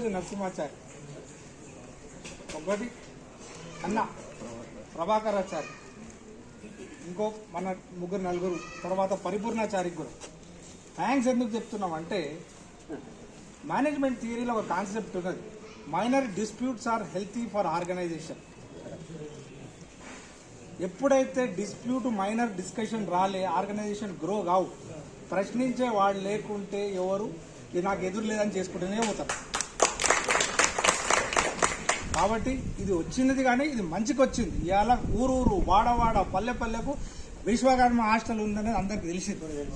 నాలుగు నరసింహాచారి ఒకటి అన్న ప్రభాకరాచారి ఇంకో మన ముగ్గురు నలుగురు తర్వాత పరిపూర్ణాచారి కూడా థ్యాంక్స్ ఎందుకు చెప్తున్నాం అంటే మేనేజ్మెంట్ థియరీలో ఒక కాన్సెప్ట్ ఉన్నది minor disputes are healthy for organization ఎప్పుడైతే డిస్ప్యూట్ మైనర్ డిస్కషన్ రాలే ఆర్గనైజేషన్ గ్రో కావు ప్రశ్నించే వాళ్ళు లేకుంటే ఎవరు ఇది నాకు ఎదురు లేదని చేసుకుంటూనే పోతారు కాబట్టి ఇది వచ్చినది కానీ ఇది మంచికి వచ్చింది ఇవాళ ఊరు ఊరు వాడ వాడ పల్లె పల్లెకు విశ్వకర్మ హాస్టల్ ఉందనేది అందరికి తెలిసింది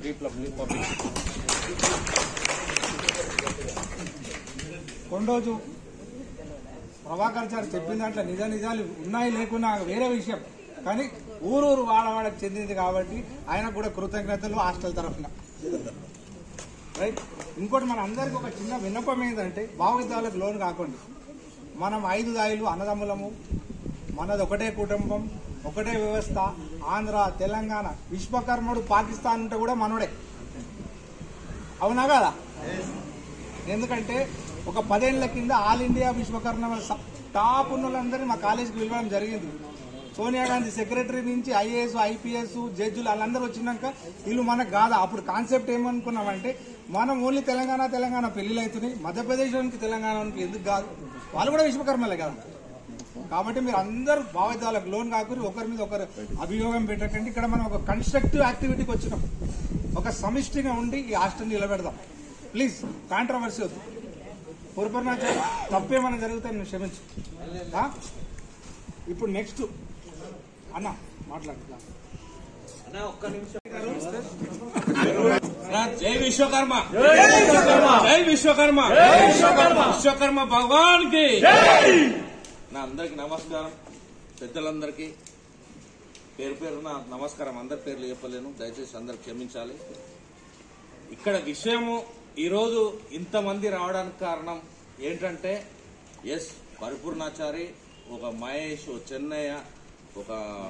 కొండోజు ప్రభాకర్ సార్ చెప్పిన దాంట్లో నిజ నిజాలు ఉన్నాయి లేకున్నా వేరే విషయం కానీ ఊరూరు వాడవాడకు చెందింది కాబట్టి ఆయన కూడా కృతజ్ఞతలు హాస్టల్ తరఫున రైట్ ఇంకోటి మన అందరికి ఒక చిన్న విన్నపం ఏంటంటే భావితాలకు లోన్ కాకుండా మనం ఐదు దాయిలు అన్నదమ్ములము మనది ఒకటే కుటుంబం ఒకటే వ్యవస్థ ఆంధ్ర తెలంగాణ విశ్వకర్మడు పాకిస్తాన్ ఉంటే కూడా మనోడే అవునా కదా ఎందుకంటే ఒక పదేళ్ల కింద ఆల్ ఇండియా విశ్వకర్మ స- టాప్ ఉన్న వాళ్ళందరినీ మా కాలేజీకి పిలవడం జరిగింది సోనియా గాంధీ సెక్రటరీ నుంచి ఐఏఎస్ ఐపీఎస్ జడ్జిలు వాళ్ళందరూ వచ్చినాక వీళ్ళు మనకు కాదా అప్పుడు కాన్సెప్ట్ ఏమనుకున్నామంటే మనం ఓన్లీ తెలంగాణ తెలంగాణ పెళ్లిళ్ళు అవుతున్నాయి మధ్యప్రదేశ్కి తెలంగాణకి ఎందుకు కాదు వాళ్ళు కూడా విశ్వకర్మలే కదా కాబట్టి మీరు అందరూ భావితాలకు లోన్ కాకుండా ఒకరి మీద ఒకరు అభియోగం పెట్టకండి ఇక్కడ మనం ఒక కన్స్ట్రక్టివ్ యాక్టివిటీకి వచ్చినాం ఒక సమిష్టిగా ఉండి ఈ హాస్టల్ నిలబెడదాం ప్లీజ్ కాంట్రవర్సీ వద్దు పొరపడిన తప్పేమైనా జరిగితే నేను క్షమించు ఆ? ఇప్పుడు నెక్స్ట్ అన్న మాట్లాడుతున్నా జై విశ్వకర్మ జై విశ్వకర్మ విశ్వకర్మ భగవాన్ కి నా అందరికి నమస్కారం పెద్దలందరికీ పేరు పేరు నా నమస్కారం అందరి పేర్లు చెప్పలేను దయచేసి అందరు క్షమించాలి ఇక్కడ విషయము ఈరోజు ఇంతమంది రావడానికి కారణం ఏంటంటే ఎస్ పరిపూర్ణాచారి ఒక మహేష్ ఓ చెన్నయ్య ఒక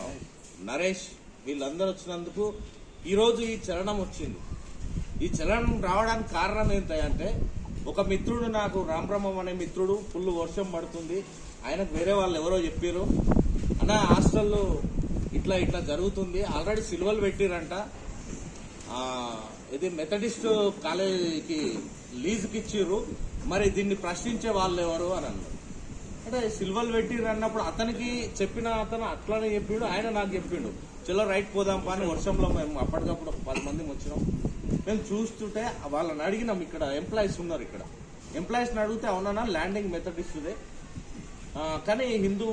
నరేష్ వీళ్ళందరూ వచ్చినందుకు ఈరోజు ఈ చలనం వచ్చింది ఈ చలనం రావడానికి కారణం ఏంటంటే ఒక మిత్రుడు నాకు రామబ్రహ్మం అనే మిత్రుడు ఫుల్ వర్షం పడుతుంది ఆయనకు వేరే వాళ్ళు ఎవరో చెప్పారు అన్న హాస్టల్లో ఇట్లా ఇట్లా జరుగుతుంది ఆల్రెడీ సిల్వలు పెట్టిరంట ఆ, ఇది మెథడిస్ట్ కాలేజీకి లీజుకి ఇచ్చిర్రు మరి దీన్ని ప్రశ్నించే వాళ్ళు ఎవరు అని అన్నారు అంటే సిల్వల్ పెట్టిర్రు అన్నప్పుడు అతనికి చెప్పిన అతను అట్లానే చెప్పిండు ఆయన నాకు చెప్పిండు చలో రైట్ పోదాం పా అని వర్షంలో మేము అప్పటికప్పుడు ఒక పది మంది వచ్చినాం మేము చూస్తుంటే వాళ్ళని అడిగినాం ఇక్కడ ఎంప్లాయీస్ ఉన్నారు ఇక్కడ ఎంప్లాయీస్ని అడిగితే అవునా ల్యాండింగ్ మెథడిస్ట్దే ఆ, కానీ హిందూ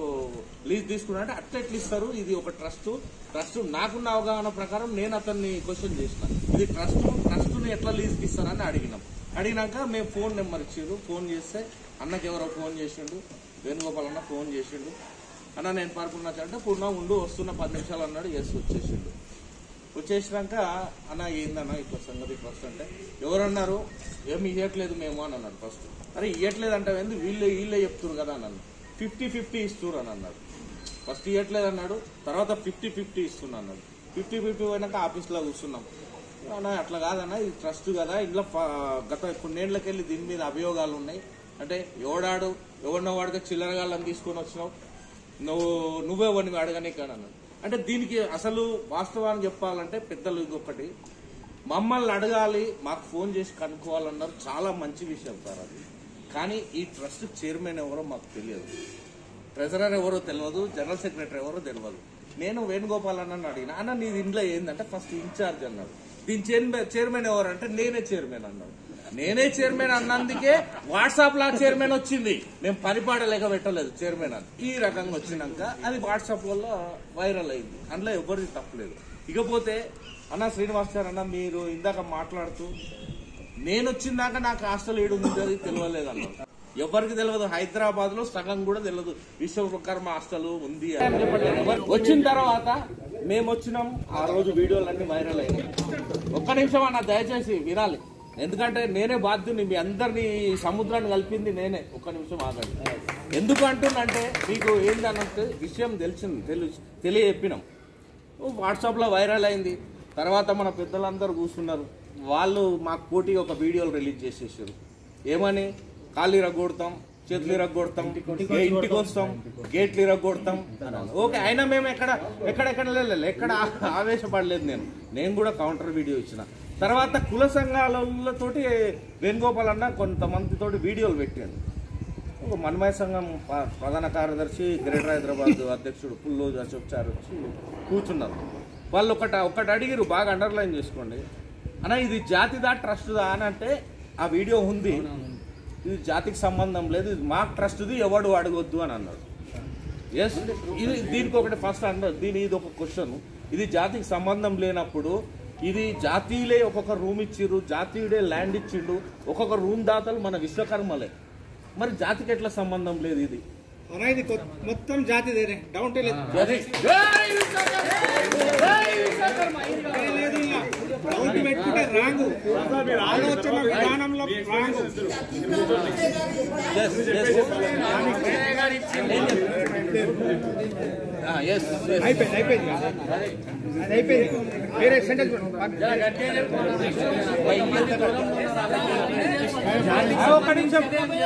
లీజ్ తీసుకున్నా అంటే అట్లా ఎట్లా ఇస్తారు ఇది ఒక ట్రస్ట్ ట్రస్ట్ నాకున్న అవగాహన ప్రకారం నేను అతన్ని క్వశ్చన్ చేసిన ఇది ట్రస్ట్ ట్రస్ట్ ని ఎట్లా లీజ్కి ఇస్తారని అడిగినాం అడిగినాక మేము ఫోన్ నెంబర్ ఇచ్చారు ఫోన్ చేస్తే అన్నకి ఎవరో ఫోన్ చేసిండు వేణుగోపాల్ అన్న ఫోన్ చేసిండు అన్న నేను పరుకున్నా అంటే పూర్ణ ఉండు వస్తున్న పది నిమిషాలు అన్నాడు ఎస్ వచ్చేసిండు వచ్చేసినాక అన్న ఏందన్న ఇట్లా సంగతి ఫస్ట్ అంటే ఎవరన్నారు ఏమి ఇవ్వట్లేదు మేము అని అన్నాడు ఫస్ట్ అరే ఇవ్వట్లేదు అంటే ఏంది వీళ్ళే వీళ్ళే చెప్తున్నారు కదా అని అన్నాడు ఫిఫ్టీ ఫిఫ్టీ ఇస్తున్నారు అని అన్నాడు ఫస్ట్ ఇవ్వట్లేదు అన్నాడు తర్వాత ఫిఫ్టీ ఫిఫ్టీ ఇస్తున్నా అన్నాడు ఫిఫ్టీ ఫిఫ్టీ పోయినాక ఆఫీస్లో కూర్చున్నాం అన్న అట్లా కాదన్న ఇది ట్రస్ట్ కదా ఇంట్లో ఫ- గత కొన్నేళ్లకెళ్ళి దీని మీద అభియోగాలు ఉన్నాయి అంటే ఎవడాడు ఎవరినో వాడితే చిల్లరగాళ్ళని తీసుకొని వచ్చినావు నువ్వు నువ్వే వాడిని అడగనే కాదు అన్నాడు అంటే దీనికి అసలు వాస్తవాన్ని చెప్పాలంటే పెద్దలు ఇంకొకటి మమ్మల్ని అడగాలి మాకు ఫోన్ చేసి కనుక్కోవాలన్నారు చాలా మంచి విషయం సార్ అది కానీ ఈ ట్రస్ట్ చైర్మన్ ఎవరో మాకు తెలియదు ట్రెజరర్ ఎవరో తెలియదు జనరల్ సెక్రటరీ ఎవరో తెలియదు నేను వేణుగోపాల్ అన్న అడిగిన అన్న నీ ఇంట్లో ఏంటంటే ఫస్ట్ ఇన్ఛార్జ్ అన్నాడు దీని చైర్మన్ చైర్మన్ ఎవరు అంటే నేనే చైర్మన్ అన్నాడు నేనే చైర్మన్ అన్నందుకే వాట్సాప్ లా చైర్మన్ వచ్చింది మేము పరిపాడలేక పెట్టలేదు చైర్మన్ అని ఈ రకంగా వచ్చినాక అది వాట్సాప్ వల్ల వైరల్ అయింది అందులో ఎవరిది తప్పలేదు ఇకపోతే అన్న శ్రీనివాస్ గారు అన్న మీరు ఇందాక మాట్లాడుతూ నేను వచ్చిందాక నాకు హాస్టల్ ఏడు ఉంది అది తెలియలేదు అన్నారు ఎవరికి తెలియదు హైదరాబాద్ లో సగం కూడా తెలియదు విశ్వకర్మ హాస్టల్ ఉంది అని. వచ్చిన తర్వాత మేము వచ్చినాం ఆ రోజు వీడియోలన్నీ వైరల్ అయినాయి ఒక్క నిమిషం అన్న దయచేసి వినాలి ఎందుకంటే నేనే బాధ్యుని మీ అందరినీ ఈ సముద్రాన్ని కలిపింది నేనే ఒక్క నిమిషం ఆగండి ఎందుకు అంటున్నంటే మీకు ఏందనంటే విషయం తెలిసింది తెలి తెలియజెప్పినాం వాట్సాప్లో వైరల్ అయింది తర్వాత మన పెద్దలందరూ కూర్చున్నారు వాళ్ళు మాకు పోటీ ఒక వీడియోలు రిలీజ్ చేసేసారు ఏమని కాళ్ళు ఇరగొడతాం చేతులు ఇరగొడతాం ఏ ఇంటికి వస్తాం గేట్లు ఇరగొడతాం అన్నాను. ఓకే అయినా మేము ఎక్కడ ఎక్కడెక్కడ లేదు ఎక్కడ ఆ- ఆవేశపడలేదు నేను నేను కూడా కౌంటర్ వీడియో ఇచ్చిన తర్వాత కుల సంఘాలతోటి వేణుగోపాల్ అన్న కొంతమందితోటి వీడియోలు పెట్టాను ఒక మన్మయ సంఘం ప- ప్రధాన కార్యదర్శి గ్రేటర్ హైదరాబాద్ అధ్యక్షుడు పుల్లోజు అశోక్ చార్ వచ్చి కూర్చున్నారు వాళ్ళు ఒకట ఒకటి అడిగిరు బాగా అండర్లైన్ చేసుకోండి అన్న ఇది జాతిదా ట్రస్ట్దా అని అంటే ఆ వీడియో ఉంది ఇది జాతికి సంబంధం లేదు ఇది మా ట్రస్ట్ది ఎవడు అడగొద్దు అని అన్నాడు ఎస్ ఇది దీనికి ఒకటి ఫస్ట్ అన్నారు దీని ఇది ఒక క్వశ్చన్ ఇది జాతికి సంబంధం లేనప్పుడు ఇది జాతీయులే ఒక్కొక్క రూమ్ ఇచ్చిర్రు జాతీయుడే ల్యాండ్ ఇచ్చిండు ఒక్కొక్క రూమ్ దాతలు మన విశ్వకర్మలే మరి జాతికి ఎట్లా సంబంధం లేదు ఇది అన్న ఇది కొ- మొత్తం జాతిదేనే డౌన్ టు లేదు అది లేదు ఇలా. డౌన్ టు పెట్టుకుంటే రాంగు ఆలోచన విధానంలో wrong yes, yes. Ah, yes, yes. అయిపోయింది అయిపోయింది అది అయిపోయింది వేరే సెంటెన్స్ ఒక్క నిమిషం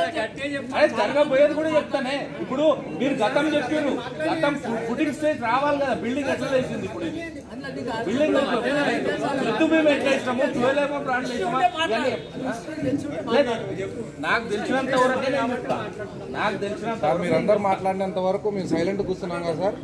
అదే జరగబోయేది కూడా చెప్తానే ఇప్పుడు మీరు గతం చెప్పారు గతం ఫుటింగ్ స్టేజ్ రావాలి కదా బిల్డింగ్ ఎట్లా వేసింది ఇప్పుడు ఇది బిల్డింగ్ ఎత్తు మేము ఎట్లా ఇస్తాము ట్వెల్వ్ ఏమో బ్రాండ్ వేసామా ఇవన్నీ లేదు. నాకు తెలిసినంత వరకే నేను చెప్తా నాకు తెలిసినంత సార్ వరకు మీరందరూ మాట్లాడినంత వరకు మేము సైలెంట్ కూర్చున్నాం కదా సార్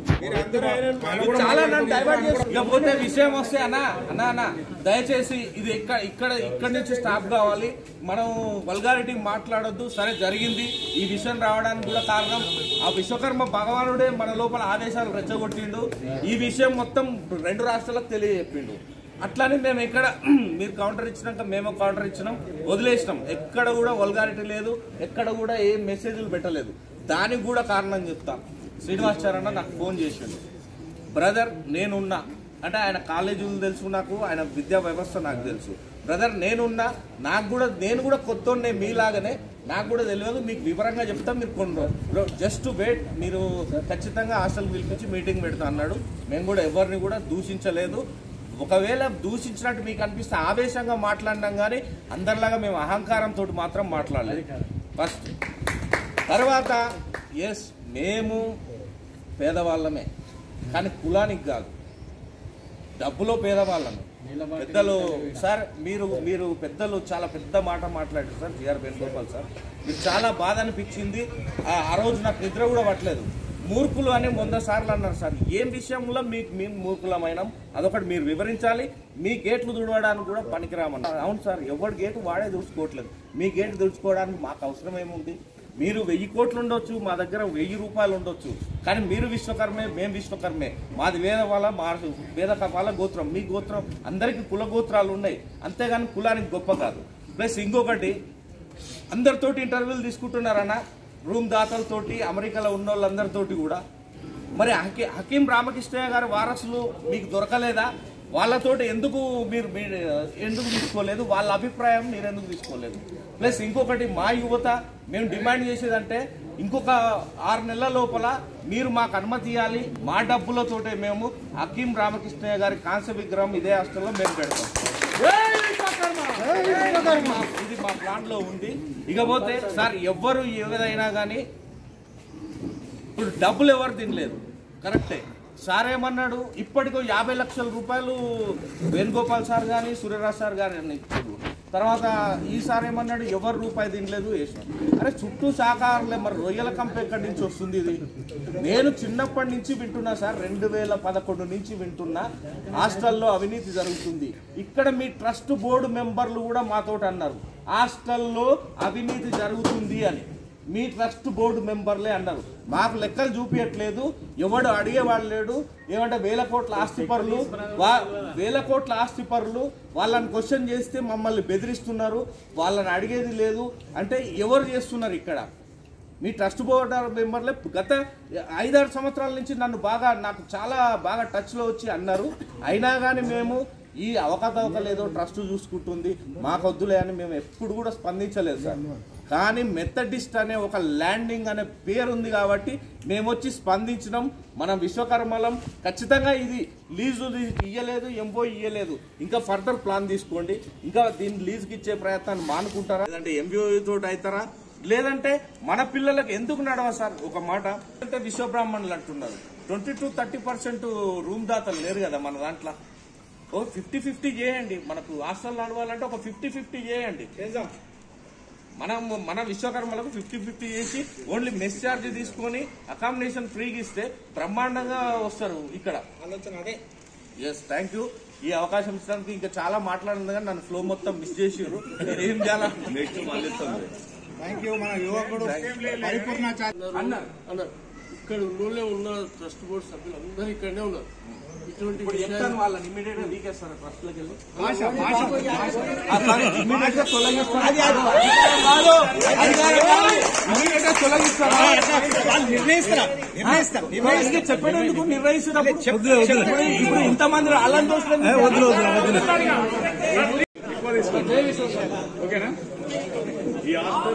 మీరు చాలా నన్ను డైవర్ట్ చేసి ఇకపోతే విషయం వస్తే అన్న అన్న అన్న దయచేసి ఇది ఇక్కడ ఇక్కడ ఇక్కడ నుంచి స్టాప్ కావాలి మనం వల్గారిటీ మాట్లాడొద్దు సరే జరిగింది ఈ విషయం రావడానికి కూడా కారణం ఆ విశ్వకర్మ భగవానుడే మన లోపల ఆదేశాలు రెచ్చగొట్టిండు ఈ విషయం మొత్తం రెండు రాష్ట్రాలకు తెలియజెప్పిండు అట్లానే మేము ఎక్కడ మీరు కౌంటర్ ఇచ్చినాక మేము కౌంటర్ ఇచ్చినాం వదిలేసినాం ఎక్కడ కూడా వల్గారిటీ లేదు ఎక్కడ కూడా ఏ మెసేజ్లు పెట్టలేదు దానికి కూడా కారణం చెప్తా శ్రీనివాసాచారన్న నాకు ఫోన్ చేసిండు బ్రదర్ నేనున్నా అంటే ఆయన కాలేజీలు తెలుసు నాకు ఆయన విద్యా వ్యవస్థ నాకు తెలుసు బ్రదర్ నేనున్నా నాకు కూడా నేను కూడా కొత్త మీలాగానే నాకు కూడా తెలియదు మీకు వివరంగా చెప్తా మీరు కొన్ని జస్ట్ వెయిట్ మీరు ఖచ్చితంగా హాస్టల్ పిలిపించి మీటింగ్ పెడతా అన్నాడు మేము కూడా ఎవరిని కూడా దూషించలేదు ఒకవేళ దూషించినట్టు మీకు అనిపిస్తే ఆవేశంగా మాట్లాడినాం కానీ అందరిలాగా మేము అహంకారంతో మాత్రం మాట్లాడలేదు ఫస్ట్ తర్వాత ఎస్ మేము పేదవాళ్ళమే కానీ కులానికి కాదు డబ్బులో పేదవాళ్ళమే పెద్దలు సార్ మీరు మీరు పెద్దలు చాలా పెద్ద మాట మాట్లాడారు సార్ జిఆర్ వేణుగోపాల్ సార్ మీకు చాలా బాధ అనిపించింది ఆ ఆ రోజు నాకు నిద్ర కూడా పట్టలేదు మూర్ఖులు అని వంద సార్లు అన్నారు సార్ ఏం విషయంలో మీకు మేము మూర్ఖులమైనాం అదొకటి మీరు వివరించాలి మీ గేట్లు తుడవడానికి కూడా పనికిరామన్నారు అవును సార్ ఎవరి గేటు వాడే దుడుచుకోవట్లేదు మీ గేటు దుడుచుకోవడానికి మాకు అవసరం ఏముంది మీరు వెయ్యి కోట్లు ఉండొచ్చు మా దగ్గర వెయ్యి రూపాయలు ఉండొచ్చు కానీ మీరు విశ్వకర్మే మేము విశ్వకర్మే మాది వేద వాళ్ళ మా వేద వాళ్ళ గోత్రం మీ గోత్రం అందరికీ కుల గోత్రాలు ఉన్నాయి అంతేగాని కులానికి గొప్ప కాదు ప్లస్ ఇంకొకటి అందరితోటి ఇంటర్వ్యూలు తీసుకుంటున్నారన్న రూమ్ దాతలతోటి అమెరికాలో ఉన్న వాళ్ళందరితోటి కూడా మరి హకీ హకీం రామకృష్ణయ్య గారి వారసులు మీకు దొరకలేదా వాళ్ళతోటి ఎందుకు మీరు మీరు ఎందుకు తీసుకోలేదు వాళ్ళ అభిప్రాయం మీరు ఎందుకు తీసుకోలేదు ప్లస్ ఇంకొకటి మా యువత మేము డిమాండ్ చేసేదంటే ఇంకొక ఆరు నెలల లోపల మీరు మాకు అనుమతి ఇవ్వాలి మా డబ్బులతోటే మేము హకీం రామకృష్ణయ్య గారి కాంస్య విగ్రహం ఇదే హాస్టల్లో మేము పెడతాం ఇది మా ప్లాన్ లో ఉంది ఇకపోతే సార్ ఎవ్వరు ఏదైనా కానీ ఇప్పుడు డబ్బులు ఎవరు తినలేదు కరెక్టే సార్ ఏమన్నాడు ఇప్పటికో యాభై లక్షల రూపాయలు వేణుగోపాల్ సార్ కానీ సూర్యరాజ్ సార్ గారు ఇచ్చారు తర్వాత ఈ సార్ ఏమన్నాడు ఎవరు రూపాయి తినలేదు వేసాం అరే చుట్టూ శాఖాహారులే మరి రొయ్యల కంప ఎక్కడి నుంచి వస్తుంది ఇది నేను చిన్నప్పటి నుంచి వింటున్నా సార్ రెండు వేల పదకొండు నుంచి వింటున్నా హాస్టల్లో అవినీతి జరుగుతుంది ఇక్కడ మీ ట్రస్ట్ బోర్డు మెంబర్లు కూడా మాతోటి అన్నారు హాస్టల్లో అవినీతి జరుగుతుంది అని మీ ట్రస్ట్ బోర్డు మెంబర్లే అన్నారు మాకు లెక్కలు చూపించట్లేదు ఎవడు అడిగేవాడు లేడు ఏమంటే వేల కోట్ల ఆస్తిపరులు వా వేల కోట్ల ఆస్తిపరులు వాళ్ళని క్వశ్చన్ చేస్తే మమ్మల్ని బెదిరిస్తున్నారు వాళ్ళని అడిగేది లేదు అంటే ఎవరు చేస్తున్నారు ఇక్కడ మీ ట్రస్ట్ బోర్డు మెంబర్లే గత ఐదారు సంవత్సరాల నుంచి నన్ను బాగా నాకు చాలా బాగా టచ్లో వచ్చి అన్నారు అయినా కానీ మేము ఈ అవకతవకలు ఏదో ట్రస్ట్ చూసుకుంటుంది మాకొద్దులే అని మేము ఎప్పుడు కూడా స్పందించలేదు సార్ కానీ మెథడిస్ట్ అనే ఒక ల్యాండింగ్ అనే పేరు ఉంది కాబట్టి మేము వచ్చి స్పందించినాం మనం విశ్వకర్మలం ఖచ్చితంగా ఇది లీజు ఇయ్యలేదు ఎంబో ఇయ్యలేదు ఇంకా ఫర్దర్ ప్లాన్ తీసుకోండి ఇంకా దీన్ని లీజుకి ఇచ్చే ప్రయత్నాన్ని మానుకుంటారా లేదంటే ఎంబీఓ తోటి అవుతారా లేదంటే మన పిల్లలకు ఎందుకు నడవ సార్ ఒక మాట అంటే విశ్వబ్రాహ్మణులు అంటున్నారు twenty two thirty percent room దాతలు లేరు కదా మన దాంట్లో ఓ ఫిఫ్టీ ఫిఫ్టీ చేయండి మనకు హాస్టల్ నడవాలంటే ఒక ఫిఫ్టీ ఫిఫ్టీ చేయండి చేద్దాం మనం మన విశ్వకర్మలకు ఫిఫ్టీ ఫిఫ్టీ చేసి ఓన్లీ మెస్ ఛార్జ్ తీసుకొని అకామిడేషన్ ఫ్రీగా ఇస్తే బ్రహ్మాండంగా వస్తారు ఇక్కడ ఆలోచన అదే ఎస్ థ్యాంక్ యూ ఈ అవకాశం ఇచ్చడానికి ఇంకా చాలా మాట్లాడింది కానీ నన్ను ఫ్లో మొత్తం మిస్ చేసిర్రు ఏం చేయాలా నెక్స్ట్ మళ్ళీ ఇస్తుంది. థ్యాంక్ యూ మన యువకుడు పరిపూర్ణాచార్య అన్నారు అన్నారు ఇక్కడ ఉన్నోళ్ళే ఉన్న ట్రస్ట్ బోర్డు సభ్యులు అందరూ ఇక్కడనే ఉన్నారు ఇటువంటి ఇప్పుడు విషయాలు చెప్తాను వాళ్ళని ఇమీడియట్ గా వీకేస్తారు ట్రస్ట్ లోకి వెళ్ళి భాష భాష ఇమీడియట్ గా తొలగిస్తారు అధికారం కాదు. ఇమీడియట్ గా తొలగిస్తారు వాళ్ళు నిర్ణయిస్తారా నిర్ణయిస్తారు నిర్ణయిస్తే చెప్పేందుకు నిర్ణయిస్తున్నప్పుడు ఇప్పుడు ఇప్పుడు ఇంతమంది అలాంటి దోషులు వద్దు వద్దు ఓకేనా ఈ హాస్టల్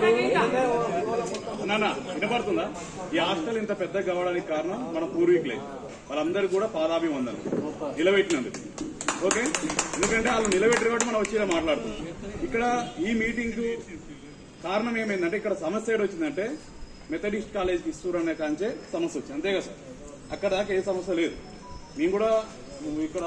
నాన్న వినపడుతుందా ఈ హాస్టల్ ఇంత పెద్ద కావడానికి కారణం మన పూర్వీకులే వాళ్ళందరూ కూడా పాదాభివందనం నిలబెట్టినందుకు ఓకే ఎందుకంటే వాళ్ళు నిలబెట్టారు కాబట్టి మనం వచ్చి ఇలా మాట్లాడుతున్నాం ఇక్కడ ఈ మీటింగ్ కు కారణం ఏమైందంటే ఇక్కడ సమస్య ఏడు వచ్చిందంటే మెథడిస్ట్ కాలేజ్కి ఇస్తారు అనే కాంచే సమస్య వచ్చింది అంతే కదా సార్ అక్కడ దాకా ఏ సమస్య లేదు మేము కూడా ఇక్కడ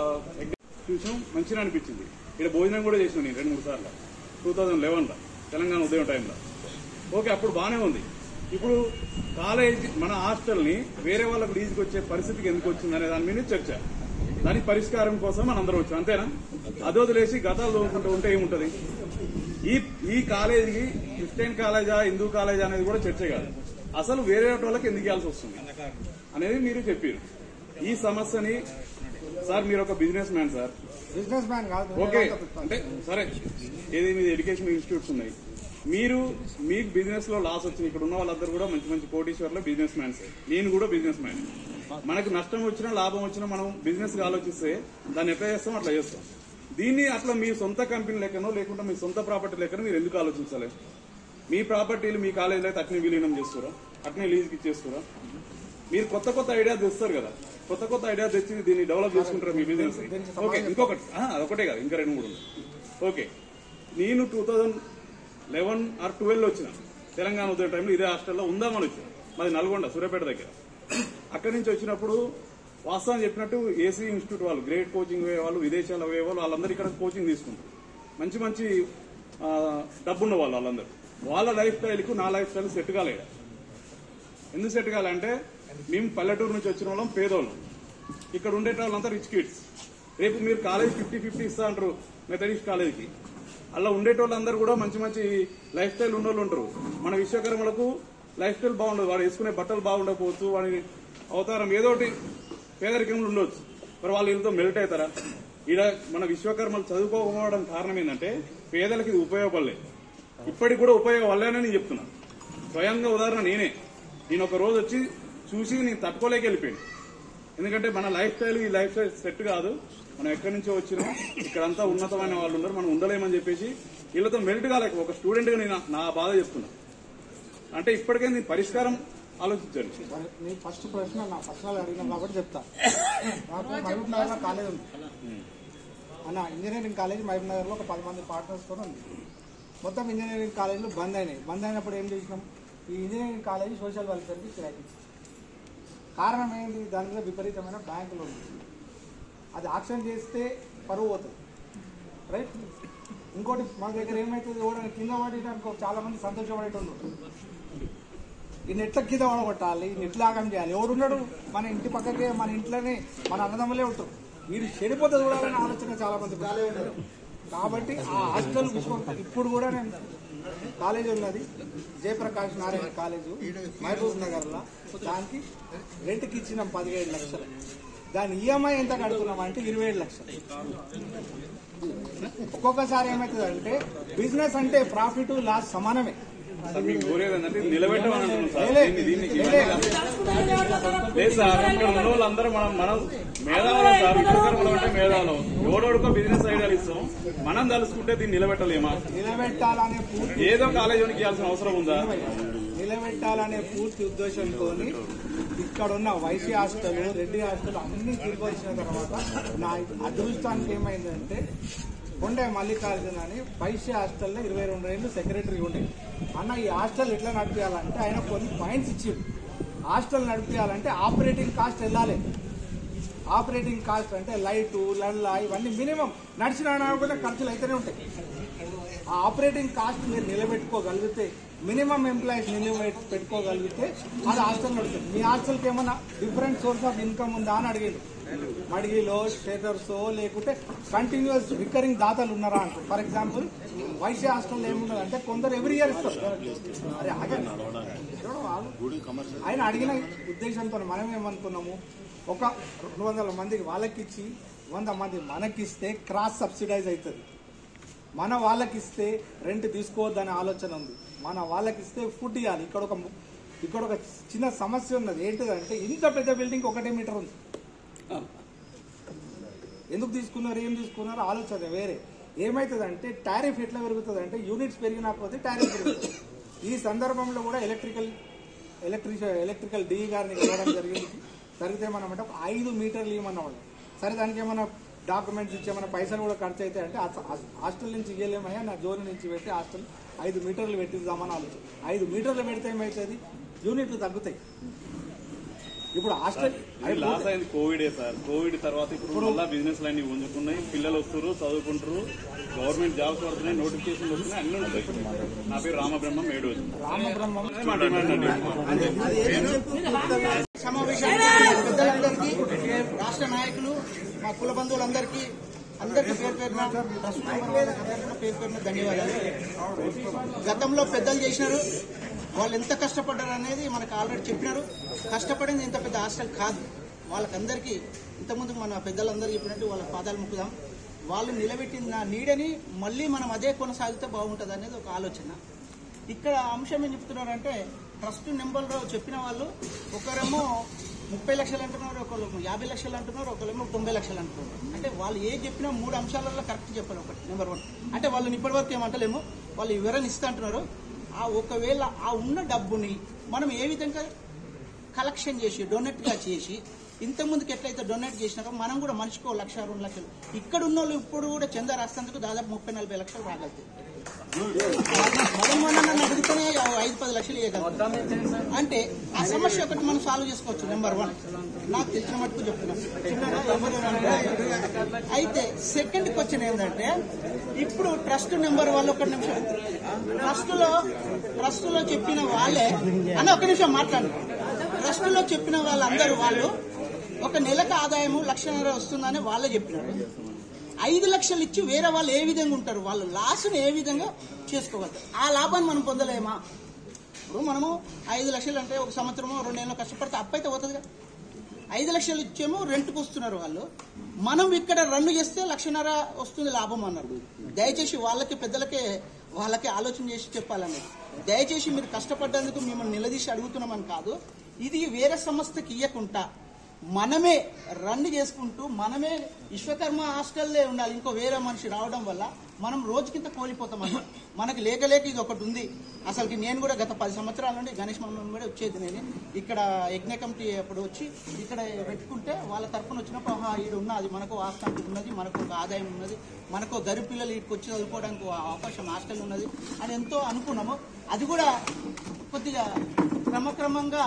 చూసాం మంచిగా అనిపించింది ఇక్కడ భోజనం కూడా చేసిన నేను రెండు మూడు సార్లు టూ థౌజండ్ లెవెన్ లో తెలంగాణ ఉదయం టైంలో ఓకే అప్పుడు బాగానే ఉంది ఇప్పుడు కాలేజ్ మన హాస్టల్ ని వేరే వాళ్ళకు లీజుకి వచ్చే పరిస్థితికి ఎందుకు వచ్చింది అనే దాని మీద చర్చ దానికి పరిష్కారం కోసం మన అందరం వచ్చాం అంతేనా అది వదిలేసి గతాలు తోముకుంటూ ఉంటే ఏముంటది ఈ ఈ కాలేజీకి క్రిస్టియన్ కాలేజా హిందూ కాలేజా అనేది కూడా చర్చ కాదు అసలు వేరే వాళ్ళకి ఎందుకు ఇవ్వాల్సి వస్తుంది అనేది మీరు చెప్పారు ఈ సమస్యని సార్ మీరు ఒక businessman sir businessman కాదు ఓకే అంటే సరే ఏది మీద ఎడ్యుకేషన్ ఇన్స్టిట్యూట్స్ ఉన్నాయి మీరు మీకు బిజినెస్ లో లాస్ వచ్చింది ఇక్కడ ఉన్న వాళ్ళందరూ కూడా మంచి మంచి కోటీశ్వర్లో బిజినెస్ మ్యాన్స్ నేను కూడా బిజినెస్ మ్యాన్ మనకు నష్టం వచ్చినా లాభం వచ్చినా మనం బిజినెస్ గా ఆలోచిస్తే దాన్ని ఎట్లా చేస్తాం అట్లా చేస్తాం దీన్ని అట్లా మీ సొంత కంపెనీ లెక్కనో లేకుంటే మీ సొంత ప్రాపర్టీ లెక్కనో మీరు ఎందుకు ఆలోచించాలి మీ ప్రాపర్టీలు మీ కాలేజీలో అయితే అట్నే విలీనం చేస్తారా అట్నే లీజ్కి ఇచ్చేస్తారా మీరు కొత్త కొత్త ఐడియా తెస్తారు కదా కొత్త కొత్త ఐడియా తెచ్చి దీన్ని డెవలప్ చేసుకుంటారు మీ బిజినెస్ ఓకే ఇంకొకటి ఆ, అదొకటే కాదు ఇంకా రెండు మూడు ఉన్నాయి. ఓకే నేను two thousand eleven or twelve వచ్చిన తెలంగాణ ఉదయం టైంలో ఇదే హాస్టల్లో ఉందామని వచ్చిన మాది నల్గొండ సూర్యాపేట దగ్గర అక్కడి నుంచి వచ్చినప్పుడు వాస్తవం చెప్పినట్టు ఏసీ ఇన్స్టిట్యూట్ వాళ్ళు గ్రేట్ కోచింగ్ పోయే వాళ్ళు విదేశాలు పోయే వాళ్ళు వాళ్ళందరూ ఇక్కడ కోచింగ్ తీసుకుంటారు మంచి మంచి ఆ, డబ్బున్న వాళ్ళు వాళ్ళందరూ వాళ్ళ లైఫ్ స్టైల్కు నా లైఫ్ స్టైల్ సెట్ కాలేడు ఎందుకు సెట్ కావాలంటే మేము పల్లెటూరు నుంచి వచ్చిన వాళ్ళం పేదోళ్ళం ఇక్కడ ఉండే వాళ్ళంతా రిచ్ కిడ్స్ రేపు మీరు కాలేజ్ ఫిఫ్టీ ఫిఫ్టీ ఇస్తా అంటారు మెథడిస్ట్ కాలేజ్కి అలా ఉండేటోళ్ళందరూ కూడా మంచి మంచి లైఫ్ స్టైల్ ఉన్న వాళ్ళు ఉంటారు మన విశ్వకర్మలకు లైఫ్ స్టైల్ బాగుండదు వాడు వేసుకునే బట్టలు బాగుండకపోవచ్చు వాడి అవతారం ఏదో ఒకటి పేదరికంలో ఉండొచ్చు మరి వాళ్ళు వీళ్ళతో మెల్ట్ అవుతారా ఈడ మన విశ్వకర్మలు చదువుకోకపోవడం కారణం ఏంటంటే పేదలకు ఇది ఉపయోగపడలేదు ఇప్పటికి కూడా ఉపయోగపడలేనని నేను చెప్తున్నా స్వయంగా ఉదాహరణ నేనే నేను ఒక రోజు వచ్చి చూసి నేను తట్టుకోలేక వెళ్ళిపోయాను ఎందుకంటే మన లైఫ్ స్టైల్ ఈ లైఫ్ స్టైల్ సెట్ కాదు మనం ఎక్కడి నుంచో వచ్చినా ఇక్కడంతా ఉన్నతమైన వాళ్ళు ఉన్నారు మనం ఉండలేమని చెప్పేసి వీళ్ళతో మెల్ట్ కాలేక ఒక స్టూడెంట్ గా నేను నా బాధ చెప్తున్నా అంటే ఇప్పటికే నేను పరిష్కారం ఆలోచించండి మరి నీ ఫస్ట్ ప్రశ్న నా పర్సనల్ అడిగినాం కాబట్టి చెప్తా నాకు మహబూబ్ నగర్ లో కాలేజ్ ఉంది అన్న ఇంజనీరింగ్ కాలేజ్ మహబూబ్ నగర్ లో ఒక పది మంది పార్ట్నర్స్ తో ఉంది మొత్తం ఇంజనీరింగ్ కాలేజీలు బంద్ అయినాయి బంద్ అయినప్పుడు ఏం చేసినాం ఈ ఇంజనీరింగ్ కాలేజీ సోషల్ వెల్ఫేర్కి కిరాయి కారణం ఏంటి దాని మీద విపరీతమైన బ్యాంకులు ఉంది అది ఆక్షన్ చేస్తే పరువు పోతుంది రైట్ ఇంకోటి మన దగ్గర ఏమైతుంది ఎవడైనా కింద పడేటనుకో చాలా మంది సంతోషపడేటోళ్ళు ఈ నెట్ల కింద పడగొట్టాలి ఈ నెట్లు ఆగం చేయాలి ఎవరున్నాడు మన ఇంటి పక్కకే మన ఇంట్లోనే మన అన్నదమ్ములే ఉంటారు వీరు చెడిపోతే చూడాలనే ఆలోచన చాలా మంది ఉన్నారు కాబట్టి ఆ హాస్టల్ విశ్వం ఇప్పుడు కూడా నేను కాలేజ్ ఉన్నది జయప్రకాష్ నారాయణ కాలేజ్ మహబూబ్ నగర్ లో దానికి రెంట్కి ఇచ్చినాం పదిహేడు లక్షలు దాని ఈఎంఐ ఎంత కడుతున్నాం అంటే ఇరవై ఏడు లక్షలు ఒక్కొక్కసారి ఏమవుతుంది అంటే బిజినెస్ అంటే ప్రాఫిట్ లాస్ సమానమే సార్ మీకు కోరేది ఏంటంటే నిలబెట్టమని అంటున్నాం సార్ లే, దీన్ని దీన్ని లే, లేదు సార్ ఇక్కడ ఉన్న వాళ్ళందరూ మనం మనం మేధావులం సార్ విశ్వకర్మలు అంటే మేధావులం ఎవడోడుకో బిజినెస్ ఐడియాలు ఇస్తాం మనం తలుసుకుంటే దీన్ని నిలబెట్టలేమా నిలబెట్టాలనే పూర్తి ఏదో కాలేజీకి ఇవ్వాల్సిన అవసరం ఉందా నిలబెట్టాలనే పూర్తి ఉద్దేశంతో ఇక్కడ ఉన్న వైసీ హాస్టల్ రెడ్డి హాస్టల్ అన్ని తిరిగి వచ్చిన తర్వాత నా అదృష్టానికి ఏమైందంటే కొండే మల్లికార్జున అని వైశ్య హాస్టల్లో ఇరవై రెండు ఏళ్ళు సెక్రటరీ ఉండే అన్న ఈ హాస్టల్ ఎట్లా నడిపించాలంటే ఆయన కొన్ని పాయింట్స్ ఇచ్చిండు హాస్టల్ నడిపించాలంటే ఆపరేటింగ్ కాస్ట్ వెళ్ళాలి ఆపరేటింగ్ కాస్ట్ అంటే లైటు లల్లా ఇవన్నీ మినిమం నడిచిన కూడా ఖర్చులు అయితేనే ఉంటాయి ఆ ఆపరేటింగ్ కాస్ట్ మీరు నిలబెట్టుకోగలిగితే మినిమం ఎంప్లాయీస్ నిలబెట్ పెట్టుకోగలిగితే అది హాస్టల్ నడుస్తుంది మీ హాస్టల్కి ఏమన్నా డిఫరెంట్ సోర్స్ ఆఫ్ ఇన్కమ్ ఉందా అని అడిగింది మడిగిలో షేటర్సో లేకుంటే కంటిన్యూస్ రికరింగ్ దాతలు ఉన్నారా అంట ఫర్ ఎగ్జాంపుల్ వైశ్య హాస్టల్ ఏమున్నది అంటే కొందరు ఎవ్రీ ఇయర్ ఇస్తారు అరే ఆగండి. ఎవడో ఆగు. ఆయన అడిగిన ఉద్దేశంతో మనం ఏమనుకున్నాము ఒక రెండు వందల మందికి వాళ్ళకి ఇచ్చి వంద మంది మనకిస్తే క్రాస్ సబ్సిడైజ్ అవుతుంది మన వాళ్ళకి ఇస్తే రెంట్ తీసుకోవద్దనే ఆలోచన ఉంది మన వాళ్ళకి ఇస్తే ఫుడ్ ఇవ్వాలి ఇక్కడ ఒక ము- ఇక్కడ ఒక చిన్న సమస్య ఉన్నది ఏంటిదంటే ఇంత పెద్ద బిల్డింగ్ ఒకటే మీటర్ ఉంది ఎందుకు తీసుకున్నారు ఏం తీసుకున్నారు ఆలోచన వేరే ఏమవుతుందంటే టారిఫ్ ఎట్లా పెరుగుతుంది అంటే యూనిట్స్ పెరిగినా పోతే టారిఫ్ పెరుగుతుంది ఈ సందర్భంలో కూడా ఎలక్ట్రికల్ ఎలక్ట్రిక్ ఎలక్ట్రికల్ డి గారిని ఇవ్వడం జరిగింది జరిగితే మనం అంటే ఒక ఐదు మీటర్లు ఇవ్వమన్న వాళ్ళు సరే దానికి ఏమైనా డాక్యుమెంట్స్ ఇచ్చి ఏమైనా పైసలు కూడా ఖర్చు అయితే అంటే ఆ- ఆ హాస్టల్ నుంచి ఇవ్వలేమయ్యా నా జోన్ నుంచి పెట్టి హాస్టల్ ఐదు మీటర్లు పెట్టిద్దామని ఆలోచన ఐదు మీటర్లు పెడితే ఏమవుతుంది యూనిట్లు తగ్గుతాయి ఇప్పుడు హాస్టల్ ఇది లాస్ అయింది కోవిడే సార్ కోవిడ్ తర్వాత ఇప్పుడు మళ్ళీ బిజినెస్ అన్ని ఉంచుకున్నాయి పిల్లలు వస్తారు చదువుకుంటారు గవర్నమెంట్ జాబ్స్ పడుతున్నాయి నోటిఫికేషన్ వస్తున్నాయి అన్ని ఉంటాయి నా పేరు రామబ్రహ్మం ఏడు రామబ్రహ్మం సమావేశానికి పెద్దలందరికీ రాష్ట్ర నాయకులు మా కుల బంధువులందరికీ అందరికీ పేరు పేరున ట్రస్ట్ మెంబర్ వాళ్ళకందరికీ పేరు పేరున ధన్యవాదాలు గతంలో పెద్దలు చేసినారు వాళ్ళు ఎంత కష్టపడ్డారు అనేది మనకు ఆల్రెడీ చెప్పినారు కష్టపడింది ఇంత పెద్ద హాస్టల్ కాదు వాళ్ళకందరికీ ఇంతకుముందు మన పెద్దలందరూ చెప్పినట్టు వాళ్ళ పాదాలు ముక్కుదాం వాళ్ళు నిలబెట్టిన నీడని మళ్ళీ మనం అదే కొనసాగితే బాగుంటుంది అనేది ఒక ఆలోచన ఇక్కడ అంశం ఏం చెప్తున్నారంటే ట్రస్ట్ నెంబర్లో చెప్పిన వాళ్ళు ఒకరేమో ముప్పై లక్షలు అంటున్నారు ఒకళ్ళు యాభై లక్షలు అంటున్నారు ఒకళ్ళేమో తొంభై లక్షలు అంటున్నారు అంటే వాళ్ళు ఏ చెప్పినా మూడు అంశాలలో కరెక్ట్ చెప్పారు ఒకటి నెంబర్ వన్ అంటే వాళ్ళని ఇప్పటివరకు ఏమంటలేము వాళ్ళు వివరణ ఇస్తా అంటున్నారు ఆ ఒకవేళ ఆ ఉన్న డబ్బుని మనం ఏ విధంగా కలెక్షన్ చేసి డొనేట్ గా చేసి ఇంత ముందుకు ఎట్లయితే డొనేట్ చేసినారో మనం కూడా మనిషికో లక్ష రెండు లక్షలు ఇక్కడ ఉన్న వాళ్ళు ఇప్పుడు కూడా చందా రాస్తేందుకు దాదాపు ముప్పై నలభై లక్షలు రాగలుగుతాయి మొదలు మొన్న నన్ను అడిగితేనే ఐదు పది లక్షలు ఇవ్వగలుగుతాం అంటే ఆ సమస్య ఒకటి మనం సాల్వ్ చేసుకోవచ్చు నెంబర్ వన్ నాకు తెలిసిన మటుకు చెప్తున్నాను చిన్నగా ఎవరు అంటే అయితే సెకండ్ క్వశ్చన్ ఏంటంటే ఇప్పుడు ట్రస్ట్ నెంబర్ వాళ్ళు ఒక నిమిషం ట్రస్ట్ లో ట్రస్ట్ లో చెప్పిన వాళ్ళే అన్న ఒక నిమిషం మాట్లాడు ట్రస్ట్ లో చెప్పిన వాళ్ళందరూ వాళ్ళు ఒక నెలకు ఆదాయము లక్షన్నర వస్తుందని వాళ్ళే చెప్పినారు ఐదు లక్షలు ఇచ్చి వేరే వాళ్ళు ఏ విధంగా ఉంటారు వాళ్ళు లాస్ని ఏ విధంగా చేసుకోగలుగుతారు ఆ లాభాన్ని మనం పొందలేమా ఇప్పుడు మనము ఐదు లక్షలు అంటే ఒక సంవత్సరమో రెండు నెలలు కష్టపడితే అప్పైతే పోతుంది కదా ఐదు లక్షలు ఇచ్చేమో రెంట్కి వస్తున్నారు వాళ్ళు మనం ఇక్కడ రన్ చేస్తే లక్షన్నర వస్తుంది లాభం అన్నారు దయచేసి వాళ్ళకి పెద్దలకే వాళ్ళకి ఆలోచన చేసి చెప్పాలన్నది దయచేసి మీరు కష్టపడ్డందుకు మిమ్మల్ని నిలదీసి అడుగుతున్నామని కాదు ఇది వేరే సంస్థకి ఇవ్వకుండా మనమే రన్ చేసుకుంటూ మనమే విశ్వకర్మ హాస్టల్లే ఉండాలి ఇంకో వేరే మనిషి రావడం వల్ల మనం రోజుకింత కోల్పోతాం అన్నమాట మనకి లేక లేక ఇది ఒకటి ఉంది అసలుకి నేను కూడా గత పది సంవత్సరాల నుండి గణేష్ మమ్మల్ని కూడా వచ్చేది నేను ఇక్కడ యజ్ఞ కమిటీ అప్పుడు వచ్చి ఇక్కడ పెట్టుకుంటే వాళ్ళ తరఫున వచ్చినప్పుడు ఆహా ఈడు ఉన్నది మనకు ఆస్తి ఉన్నది మనకు ఒక ఆదాయం ఉన్నది మనకు గరీబ్ పిల్లలు ఇక్కడికి వచ్చి చదువుకోవడానికి ఒక అవకాశం హాస్టల్ ఉన్నది అని ఎంతో అనుకున్నాము అది కూడా కొద్దిగా క్రమక్రమంగా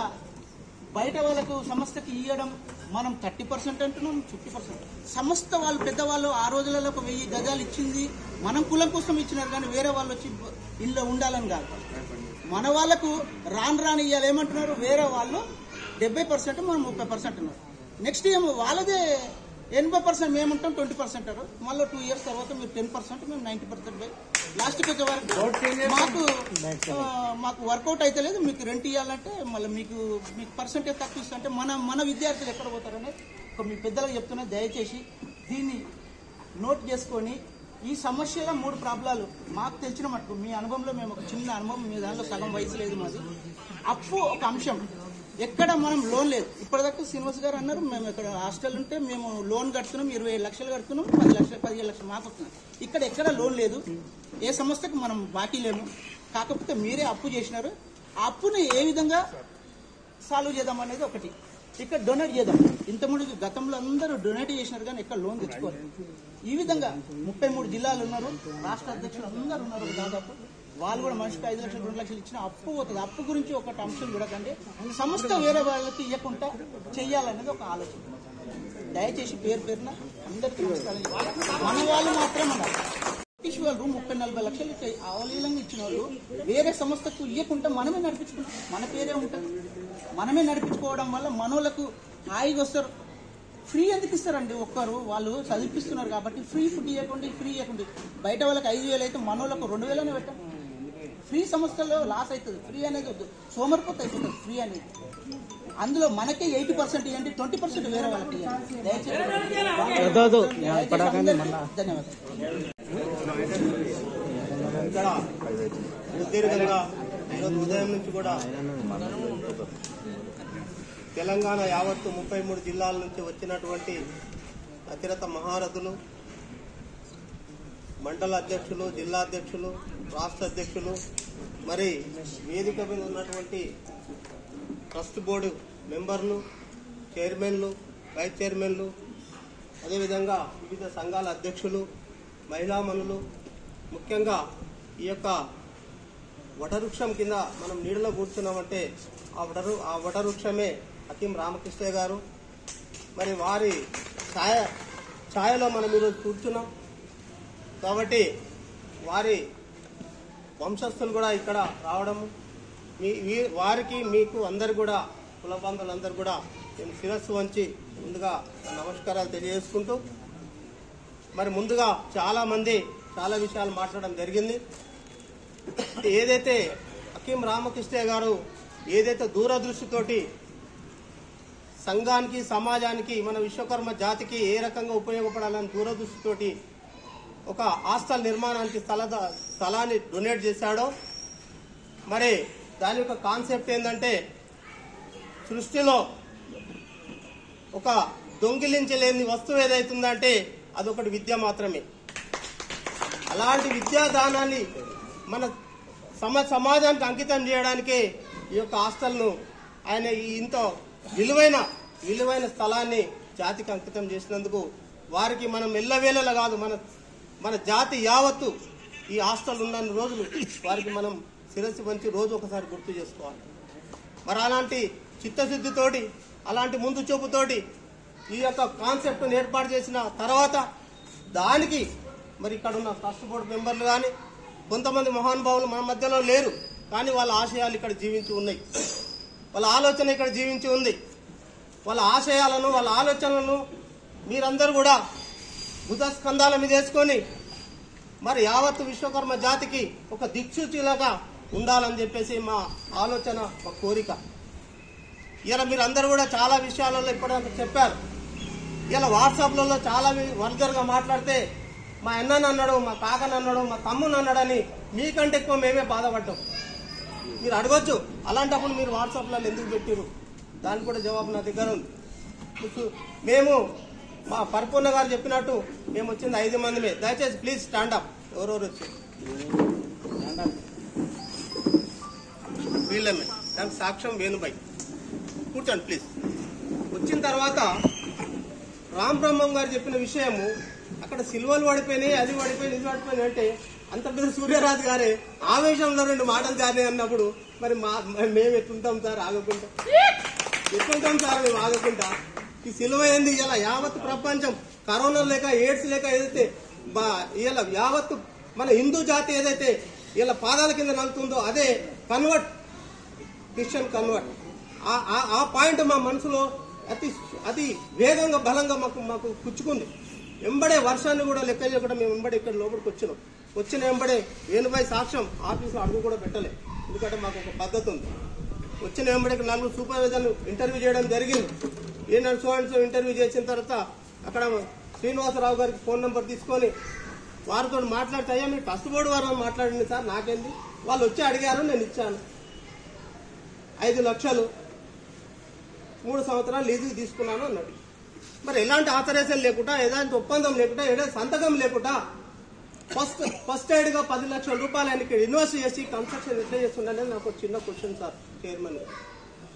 బయట వాళ్ళకు సంస్థకి ఇవ్వడం మనం థర్టీ పర్సెంట్ అంటున్నాం ఫిఫ్టీ పర్సెంట్ సంస్థ వాళ్ళు పెద్దవాళ్ళు ఆ రోజులలో ఒక వెయ్యి గజాలు ఇచ్చింది మనం కులం కోసం ఇచ్చినారు కానీ వేరే వాళ్ళు వచ్చి ఇల్లు ఉండాలని కాదు మన వాళ్ళకు రాను రాని ఇవ్వాలి ఏమంటున్నారు వేరే వాళ్ళు డెబ్బై పర్సెంట్ మనం ముప్పై పర్సెంట్ ఉన్నారు నెక్స్ట్ ఏమో వాళ్ళదే ఎనభై పర్సెంట్ మేము ఉంటాం ట్వంటీ పర్సెంట్ మళ్ళీ టూ ఇయర్స్ తర్వాత మీరు టెన్ పర్సెంట్ మేము నైన్టీ పర్సెంట్ లాస్ట్కి వచ్చే వరకు మాకు ఆ, మాకు వర్కౌట్ అయితే లేదు మీకు రెంట్ ఇవ్వాలంటే మళ్ళీ మీకు మీకు పర్సెంటేజ్ తక్కువ ఇస్తా అంటే మన మన విద్యార్థులు ఎక్కడ పోతారని ఒక మీ పెద్దలకు చెప్తున్నా దయచేసి దీన్ని నోట్ చేసుకొని ఈ సమస్యలో మూడు ప్రాబ్లాలు మాకు తెలిసిన మటుకు మీ అనుభవంలో మేము ఒక చిన్న అనుభవం మీ దానిలో సగం వయసు లేదు మాది అప్పు ఒక అంశం ఎక్కడ మనం లోన్ లేదు ఇప్పటిదాకా శ్రీనివాస్ గారు అన్నారు మేము ఇక్కడ హాస్టల్ ఉంటే మేము లోన్ కడుతున్నాం ఇరవై ఐదు లక్షలు కడుతున్నాం పది లక్షలు పదిహేను లక్షలు మాకు వస్తున్నాం ఇక్కడ ఎక్కడ లోన్ లేదు ఏ సంస్థకు మనం బాకీ లేము కాకపోతే మీరే అప్పు చేసినారు ఆ అప్పుని ఏ విధంగా సాల్వ్ చేద్దాం అనేది ఒకటి ఇక్కడ డొనేట్ చేద్దాం ఇంత ముందు గతంలో అందరూ డొనేట్ చేసినారు కానీ ఎక్కడ లోన్ తెచ్చుకోలేదు ఈ విధంగా ముప్పై మూడు జిల్లాలు ఉన్నారు రాష్ట్ర అధ్యక్షులు అందరూ ఉన్నారు దాదాపు వాళ్ళు కూడా మనిషికి ఐదు లక్షలు రెండు లక్షలు ఇచ్చిన అప్పు పోతుంది అప్పు గురించి ఒక అంశం చూడకండి సంస్థ వేరే వాళ్ళకి ఇవ్వకుండా చెయ్యాలనేది ఒక ఆలోచన దయచేసి పేరు పేరున అందరికీ నమస్కారం చెప్పాలి. మన వాళ్ళు మాత్రం ఉన్నారు బ్రిటిష్ వాళ్ళు ముప్పై నలభై లక్షలు ఇచ్చి అవలీలంగా ఇచ్చిన వాళ్ళు వేరే సంస్థకు ఇవ్వకుండా మనమే నడిపించుకున్నాం మన పేరే ఉంటుంది మనమే నడిపించుకోవడం వల్ల మనోళ్ళకు హాయిగా వస్తారు ఫ్రీ ఎందుకు ఇస్తారండి ఒక్కరు వాళ్ళు చదివిపిస్తున్నారు కాబట్టి ఫ్రీ ఫుడ్ ఇవ్వకుండా ఫ్రీ ఇవ్వకుండా బయట వాళ్ళకి ఐదు వేలు అయితే మనోళ్ళకు రెండు వేలనే పెట్టాం ఫ్రీ సంస్థల్లో లాస్ అవుతుంది ఫ్రీ అనేది వద్దు సోమరిపోతే అయిపోతుంది ఫ్రీ అనేది అందులో మనకే ఎయిటీ పర్సెంట్ ఇవ్వండి ట్వంటీ పర్సెంట్ వేరే వాళ్ళకి ఇవ్వండి దయచేసి దయచేసి అందరికీ ధన్యవాదాలు ఇక్కడ సుదీర్ఘంగా ఈరోజు ఉదయం నుంచి కూడా తెలంగాణ యావత్తు ముప్పై మూడు జిల్లాల నుంచి వచ్చినటువంటి అతిరత మహారథులు మండల అధ్యక్షులు జిల్లా అధ్యక్షులు రాష్ట్ర అధ్యక్షులు మరి వేదిక మీద ఉన్నటువంటి ట్రస్ట్ బోర్డు మెంబర్లు చైర్మన్లు వైస్ చైర్మన్లు అదేవిధంగా వివిధ సంఘాల అధ్యక్షులు మహిళామణులు ముఖ్యంగా ఈ యొక్క వటవృక్షం కింద మనం నీడలో కూర్చున్నామంటే ఆ వటరు ఆ వటవృక్షమే హకీం రామకృష్ణ గారు మరి వారి ఛాయ ఛాయలో మనం ఈరోజు కూర్చున్నాం కాబట్టి వారి వంశస్థులు కూడా ఇక్కడ రావడము మీ వీ- వారికి మీకు అందరు కూడా కుల బంధువులందరూ కూడా నేను శిరస్సు వంచి ముందుగా నమస్కారాలు తెలియజేసుకుంటూ మరి ముందుగా చాలా మంది చాలా విషయాలు మాట్లాడడం జరిగింది ఏదైతే హకీం రామకృష్ణ గారు ఏదైతే దూరదృష్టితోటి సంఘానికి సమాజానికి మన విశ్వకర్మ జాతికి ఏ రకంగా ఉపయోగపడాలని దూరదృష్టితోటి ఒక హాస్టల్ నిర్మాణానికి స్థల స్థలాన్ని డొనేట్ చేశాడో మరి దాని యొక్క కాన్సెప్ట్ ఏంటంటే సృష్టిలో ఒక దొంగిలించలేని వస్తువు ఏదైతుందంటే అదొకటి విద్య మాత్రమే అలాంటి విద్యాదానాన్ని మన సమ సమాజానికి అంకితం చేయడానికే ఈ యొక్క హాస్టల్ను ఆయన ఈ ఇంత విలువైన విలువైన స్థలాన్ని జాతికి అంకితం చేసినందుకు వారికి మనం ఎల్లవేళలా కాదు మన మన జాతి యావత్తు ఈ హాస్టల్ ఉన్న రోజులు వారికి మనం శిరస్సు వంచి రోజు ఒకసారి గుర్తు చేసుకోవాలి మరి అలాంటి చిత్తశుద్ధితోటి అలాంటి ముందు చూపుతోటి ఈ యొక్క కాన్సెప్ట్ను ఏర్పాటు చేసిన తర్వాత దానికి మరి ఇక్కడ ఉన్న ట్రస్ట్ బోర్డు మెంబర్లు కానీ కొంతమంది మహానుభావులు మన మధ్యలో లేరు కానీ వాళ్ళ ఆశయాలు ఇక్కడ జీవించి ఉన్నాయి వాళ్ళ ఆలోచన ఇక్కడ జీవించి ఉంది వాళ్ళ ఆశయాలను వాళ్ళ ఆలోచనలను మీరందరూ కూడా బుధస్కంధాల మీద వేసుకొని మరి యావత్తు విశ్వకర్మ జాతికి ఒక దిక్సూచిలాగా ఉండాలని చెప్పేసి మా ఆలోచన మా కోరిక ఇలా మీరు అందరూ కూడా చాలా విషయాలలో ఇప్పటిదాకా చెప్పారు ఇలా వాట్సాప్లలో చాలా వల్గర్గా మాట్లాడితే మా అన్నని అన్నాడు మా కాకని అన్నాడు మా తమ్ముని అన్నాడని మీకంటే ఎక్కువ మేమే బాధపడ్డాం మీరు అడగొచ్చు అలాంటప్పుడు మీరు వాట్సాప్లలో ఎందుకు పెట్టారు దానికి కూడా జవాబు నా దగ్గర ఉంది మీకు- మేము మా పరిపూర్ణ గారు చెప్పినట్టు మేము వచ్చింది ఐదు మందిమే దయచేసి ప్లీజ్ స్టాండ్ అప్ ఎవరెవరు వచ్చి వీళ్ళమే దానికి సాక్ష్యం వేణుబాయ్ కూర్చోండి ప్లీజ్ వచ్చిన తర్వాత రామ్ బ్రహ్మం గారు చెప్పిన విషయము అక్కడ సిల్వలు పడిపోయినాయి అది పడిపోయినాయి ఇది పడిపోయినాయి అంటే అంత పెద్ద సూర్యరాజు గారే ఆవేశంలో రెండు మాటలు జారినాయి అన్నప్పుడు మరి మా మరి మేము ఎట్లుంటాం సార్ ఆగకుండా ఎట్లుంటాం సార్ మేము ఆగకుండా ఈ సిలువ ఏంది ఇలా యావత్ ప్రపంచం కరోనా లేక ఎయిడ్స్ లేక ఏదైతే బా- ఇలా యావత్ మన హిందూ జాతి ఏదైతే ఇలా పాదాల కింద నలుతుందో అదే కన్వర్ట్ క్రిస్టియన్ కన్వర్ట్ ఆ- ఆ- ఆ పాయింట్ మా మనసులో అతి అతి వేగంగా బలంగా మాకు మాకు పుచ్చుకుంది వెంబడే వర్షాన్ని కూడా లెక్క చేయకుండా మేము వెంబడే ఇక్కడ లోపలికి వచ్చినాం వచ్చిన వెంబడే వేణుబాయి సాక్ష్యం ఆఫీసులో అడుగు కూడా పెట్టలే ఎందుకంటే మాకు ఒక పద్ధతి ఉంది వచ్చిన వెంబడే ఇక్కడ నలుగురు సూపర్వైజర్లు ఇంటర్వ్యూ చేయడం జరిగింది ఏంటంటే సో అండ్ సో ఇంటర్వ్యూ చేసిన తర్వాత అక్కడ శ్రీనివాసరావు గారికి ఫోన్ నెంబర్ తీసుకొని వారితో మాట్లాడితే అయ్యా మీరు ట్రస్ట్ బోర్డు వారు మాట్లాడింది సార్ నాకేంది వాళ్ళు వచ్చి అడిగారు నేను ఇచ్చాను ఐదు లక్షలు మూడు సంవత్సరాలు లీజుకి తీసుకున్నాను అన్నాడు మరి ఎలాంటి ఆథరైజేషన్ లేకుండా ఎలాంటి ఒప్పందం లేకుండా ఎలాంటి సంతకం లేకుండా ఫస్ట్ ఫస్ట్ ఎయిడ్ గా పది లక్షల రూపాయలు ఆయనకి ఇన్వెస్ట్ చేసి కన్స్ట్రక్షన్ ఎట్లా చేస్తుండనేది నాకు ఒక చిన్న క్వశ్చన్ సార్ చైర్మన్ గారు.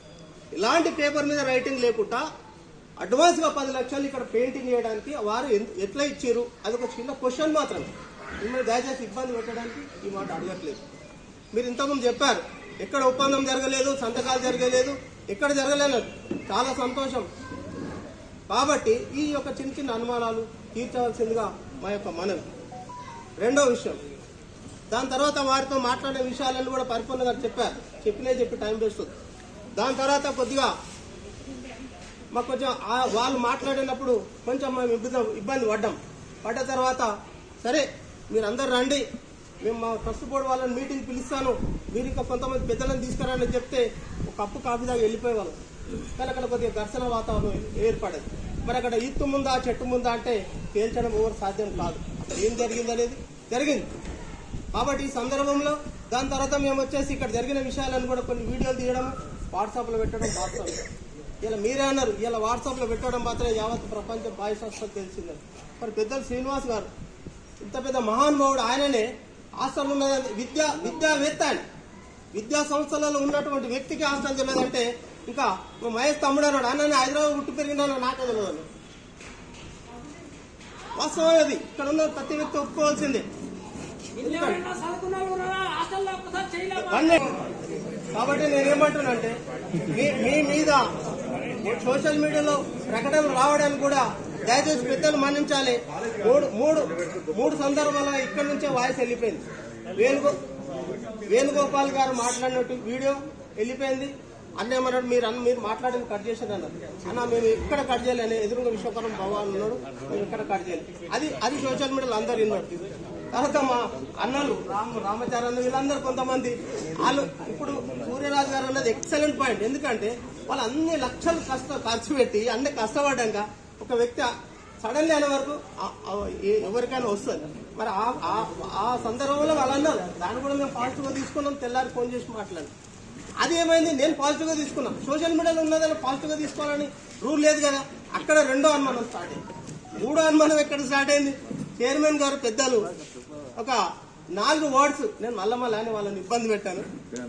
ఇలాంటి పేపర్ మీద రైటింగ్ లేకుండా అడ్వాన్స్ గా పది లక్షలు ఇక్కడ పెయింటింగ్ చేయడానికి వారు ఎన్- ఎట్లా ఇచ్చారు అది ఒక చిన్న క్వశ్చన్ మాత్రమే మిమ్మల్ని దయచేసి ఇబ్బంది పెట్టడానికి ఈ మాట అడగట్లేదు మీరు ఇంతకుముందు చెప్పారు ఎక్కడ ఒప్పందం జరగలేదు సంతకాలు జరగలేదు ఎక్కడ జరగలేదు చాలా సంతోషం కాబట్టి ఈ యొక్క చిన్న చిన్న అనుమానాలు తీర్చవలసిందిగా మా యొక్క మనవి రెండో విషయం దాని తర్వాత వారితో మాట్లాడే విషయాలను కూడా పరిపూర్ణంగా చెప్పారు చెప్పినే చెప్పి టైం వేస్ట్ అవుతుంది దాని తర్వాత కొద్దిగా మాకు కొంచెం ఆ- వాళ్ళు మాట్లాడినప్పుడు కొంచెం మేము ఇబ్బంది ఇబ్బంది పడ్డాం పడ్డ తర్వాత సరే మీరు అందరు రండి మేము మా ట్రస్ట్ బోర్డు వాళ్ళని మీటింగ్ పిలుస్తాను మీరు ఇంకా కొంతమంది పెద్దలను తీసుకురాని చెప్తే ఒక కప్పు కాఫీ దాకా వెళ్ళిపోయేవాళ్ళం కానీ అక్కడ కొద్దిగా ఘర్షణ వాతావరణం ఏర్పడేది మరి అక్కడ ఈత్తు ముందా చెట్టు ముందా అంటే తేల్చడం ఎవరు సాధ్యం కాదు అక్కడ ఏం జరిగింది అనేది జరిగింది కాబట్టి ఈ సందర్భంలో దాని తర్వాత మేము వచ్చేసి ఇక్కడ జరిగిన విషయాలను కూడా కొన్ని వీడియోలు తీయడం వాట్సాప్ లో పెట్టడం వాస్తవం ఇలా మీరే అన్నారు ఇలా వాట్సాప్ లో పెట్టడం మాత్రమే యావత్ ప్రపంచం బాయ్స్ తెలిసిందని మరి పెద్దలు శ్రీనివాస్ గారు ఇంత పెద్ద మహానుభావుడు ఆయననే హాస్టల్ ఉన్నదని విద్యా విద్యావేత్త ఆయన విద్యా సంస్థలలో ఉన్నటువంటి వ్యక్తికి హాస్టల్ తెలియదంటే ఇంకా మా మహేష్ తమ్ముడు అన్నాడు అన్న హైదరాబాద్ పుట్టి పెరిగినా నాకే తెలియదు వాస్తవం అది ఇక్కడ ఉన్న ప్రతి వ్యక్తి ఒప్పుకోవాల్సిందే వన్నే. కాబట్టి నేనేమంటున్నానంటే మీ మీ మీద సోషల్ మీడియాలో ప్రకటనలు రావడానికి కూడా దయచేసి పెద్దలు మన్నించాలి మూడు మూడు మూడు సందర్భాల్లో ఇక్కడి నుంచే వాయిస్ వెళ్ళిపోయింది వేణుగో వేణుగోపాల్ గారు మాట్లాడినట్టు వీడియో వెళ్ళిపోయింది అన్న ఏమన్నాడు మీరు అన్న మీరు మాట్లాడింది కట్ చేశారు అన్నారు అన్న మేము ఇక్కడ కట్ చేయలేని ఎదురుగా విశ్వకరం భగవాన్ ఉన్నాడు మేము ఇక్కడ కట్ చేయాలి అది అది సోషల్ మీడియాలో అందరు విన్నారు తర్వాత మా అన్నలు రామ రామచారన్న వీళ్ళందరూ కొంతమంది వాళ్ళు ఇప్పుడు సూర్యరాజు గారు అన్నది ఎక్సలెంట్ పాయింట్ ఎందుకంటే వాళ్ళు అన్ని లక్షలు కష్ట ఖర్చు పెట్టి అన్ని కష్టపడ్డాక ఒక వ్యక్తి సడన్లీ అనే వరకు ఆ- ఆ ఏ- ఎవరికైనా వస్తుంది మరి ఆ- ఆ- ఆ సందర్భంలో వాళ్ళు అన్నారు దాన్ని కూడా మేము పాజిటివ్ గా తీసుకున్నాం తెల్లారి ఫోన్ చేసి మాట్లాడి అది ఏమైంది నేను పాజిటివ్ గా తీసుకున్నా సోషల్ మీడియాలో ఉన్నదని పాజిటివ్ గా తీసుకోవాలని రూల్ లేదు కదా అక్కడ రెండో అనుమానం స్టార్ట్ అయింది మూడో అనుమానం ఎక్కడ స్టార్ట్ అయింది చైర్మన్ గారు పెద్దలు ఒక నాలుగు వర్డ్స్ నేను మళ్ళా మళ్ళా అని వాళ్ళని ఇబ్బంది పెట్టాను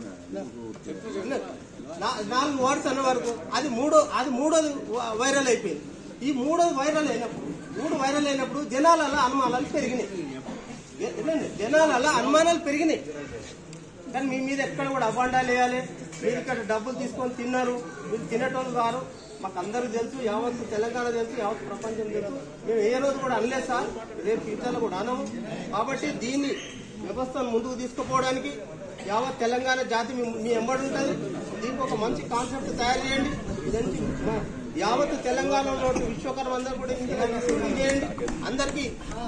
నా- నాలుగు వర్డ్స్ అన్న వరకు అది మూడో అది మూడోది వ- వైరల్ అయిపోయింది ఈ మూడోది వైరల్ అయినప్పుడు మూడు వైరల్ అయినప్పుడు జనాలలో అనుమానాలు పెరిగినాయి ఏ- ఏంటండి? జనాలలో అనుమానాలు పెరిగినాయి కానీ మీ మీద ఎక్కడ కూడా అబాండాలు వేయాలి మీరు ఇక్కడ డబ్బులు తీసుకొని తిన్నారు మీరు తినేటోళ్ళు కారు మాకు అందరూ తెలుసు యావత్ తెలంగాణ తెలుసు యావత్ ప్రపంచం తెలుసు మేము ఏ రోజు కూడా అనలేదు సార్ రేపు ఫ్యూచర్లో కూడా అనము కాబట్టి దీన్ని వ్యవస్థను ముందుకు తీసుకుపోవడానికి యావత్ తెలంగాణ జాతి మీ మీ ఎంబడి ఉంటుంది దీనికి ఒక మంచి కాన్సెప్ట్ తయారు చేయండి ఇదంతా మా- యావత్ తెలంగాణలో ఉన్న విశ్వకర్మ అందరూ కూడా ఇంటికి విస్తృతం చేయండి అందరికీ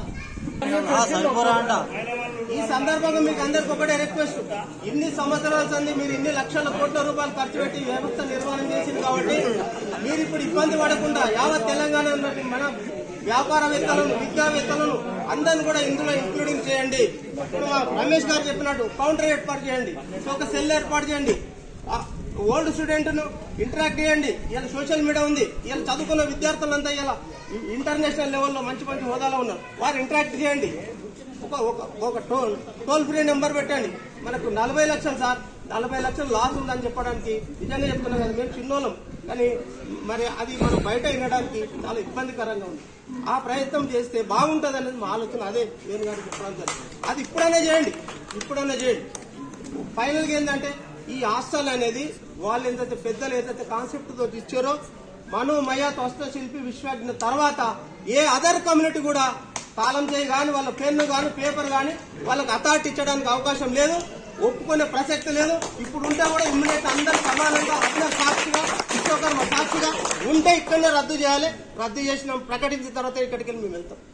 ఈ సందర్భంగా మీకు అందరికి ఒకటే రిక్వెస్ట్ ఇన్ని సంవత్సరాల సంది మీరు ఇన్ని లక్షల కోట్ల రూపాయలు ఖర్చు పెట్టి ఈ వ్యవస్థ నిర్మాణం చేసింది కాబట్టి మీరు ఇప్పుడు ఇబ్బంది పడకుండా యావత్ తెలంగాణ ఉన్నటువంటి మన వ్యాపారవేత్తలను విద్యావేత్తలను అందరిని కూడా ఇందులో ఇంక్లూడింగ్ చేయండి ఇప్పుడు మా రమేష్ గారు చెప్పినట్టు కౌంటర్ ఏర్పాటు చేయండి ఒక సెల్ ఏర్పాటు చేయండి ఆ ఓల్డ్ స్టూడెంట్ ను ఇంటరాక్ట్ చేయండి ఇలా సోషల్ మీడియా ఉంది ఇలా చదువుకున్న విద్యార్థులంతా ఇలా ఇంటర్నేషనల్ లెవెల్లో మంచి మంచి హోదాలో ఉన్నారు వారు ఇంటరాక్ట్ చేయండి ఒక ఒక ఒక టోల్ టోల్ ఫ్రీ నెంబర్ పెట్టండి మనకు నలభై లక్షలు సార్ నలభై లక్షలు లాస్ ఉందని చెప్పడానికి నిజంగా చెప్తున్నాం కదా మేము చిన్నోళ్ళం కానీ మరి అది మనం బయట వినడానికి చాలా ఇబ్బందికరంగా ఉంది ఆ ప్రయత్నం చేస్తే బాగుంటుంది అనేది మా ఆలోచన అదే నేను గారికి చెప్పడం జరిగింది అది ఇప్పుడైనా చేయండి ఇప్పుడైనా చేయండి ఫైనల్ గా ఏంటంటే ఈ హాస్టల్ అనేది వాళ్ళు ఏదైతే పెద్దలు ఏదైతే కాన్సెప్ట్ తోటి ఇచ్చారో మనోమయ త్వస్త శిల్పి విశ్వజ్ఞ తర్వాత ఏ అదర్ కమ్యూనిటీ కూడా తాళం చేయి గాని వాళ్ళ పెన్ను గాని పేపర్ గాని వాళ్ళకి అథారిటీ ఇచ్చడానికి అవకాశం లేదు ఒప్పుకునే ప్రసక్తి లేదు ఇప్పుడు ఉంటే కూడా ఇమ్మీడియట్ అందరు సమానంగా అందరు సాక్షిగా విశ్వకర్మ సాక్షిగా ఉంటే ఇక్కడనే రద్దు చేయాలి రద్దు చేసిన ప్రకటించిన తర్వాత ఇక్కడికి వెళ్ళి మేము వెళ్తాం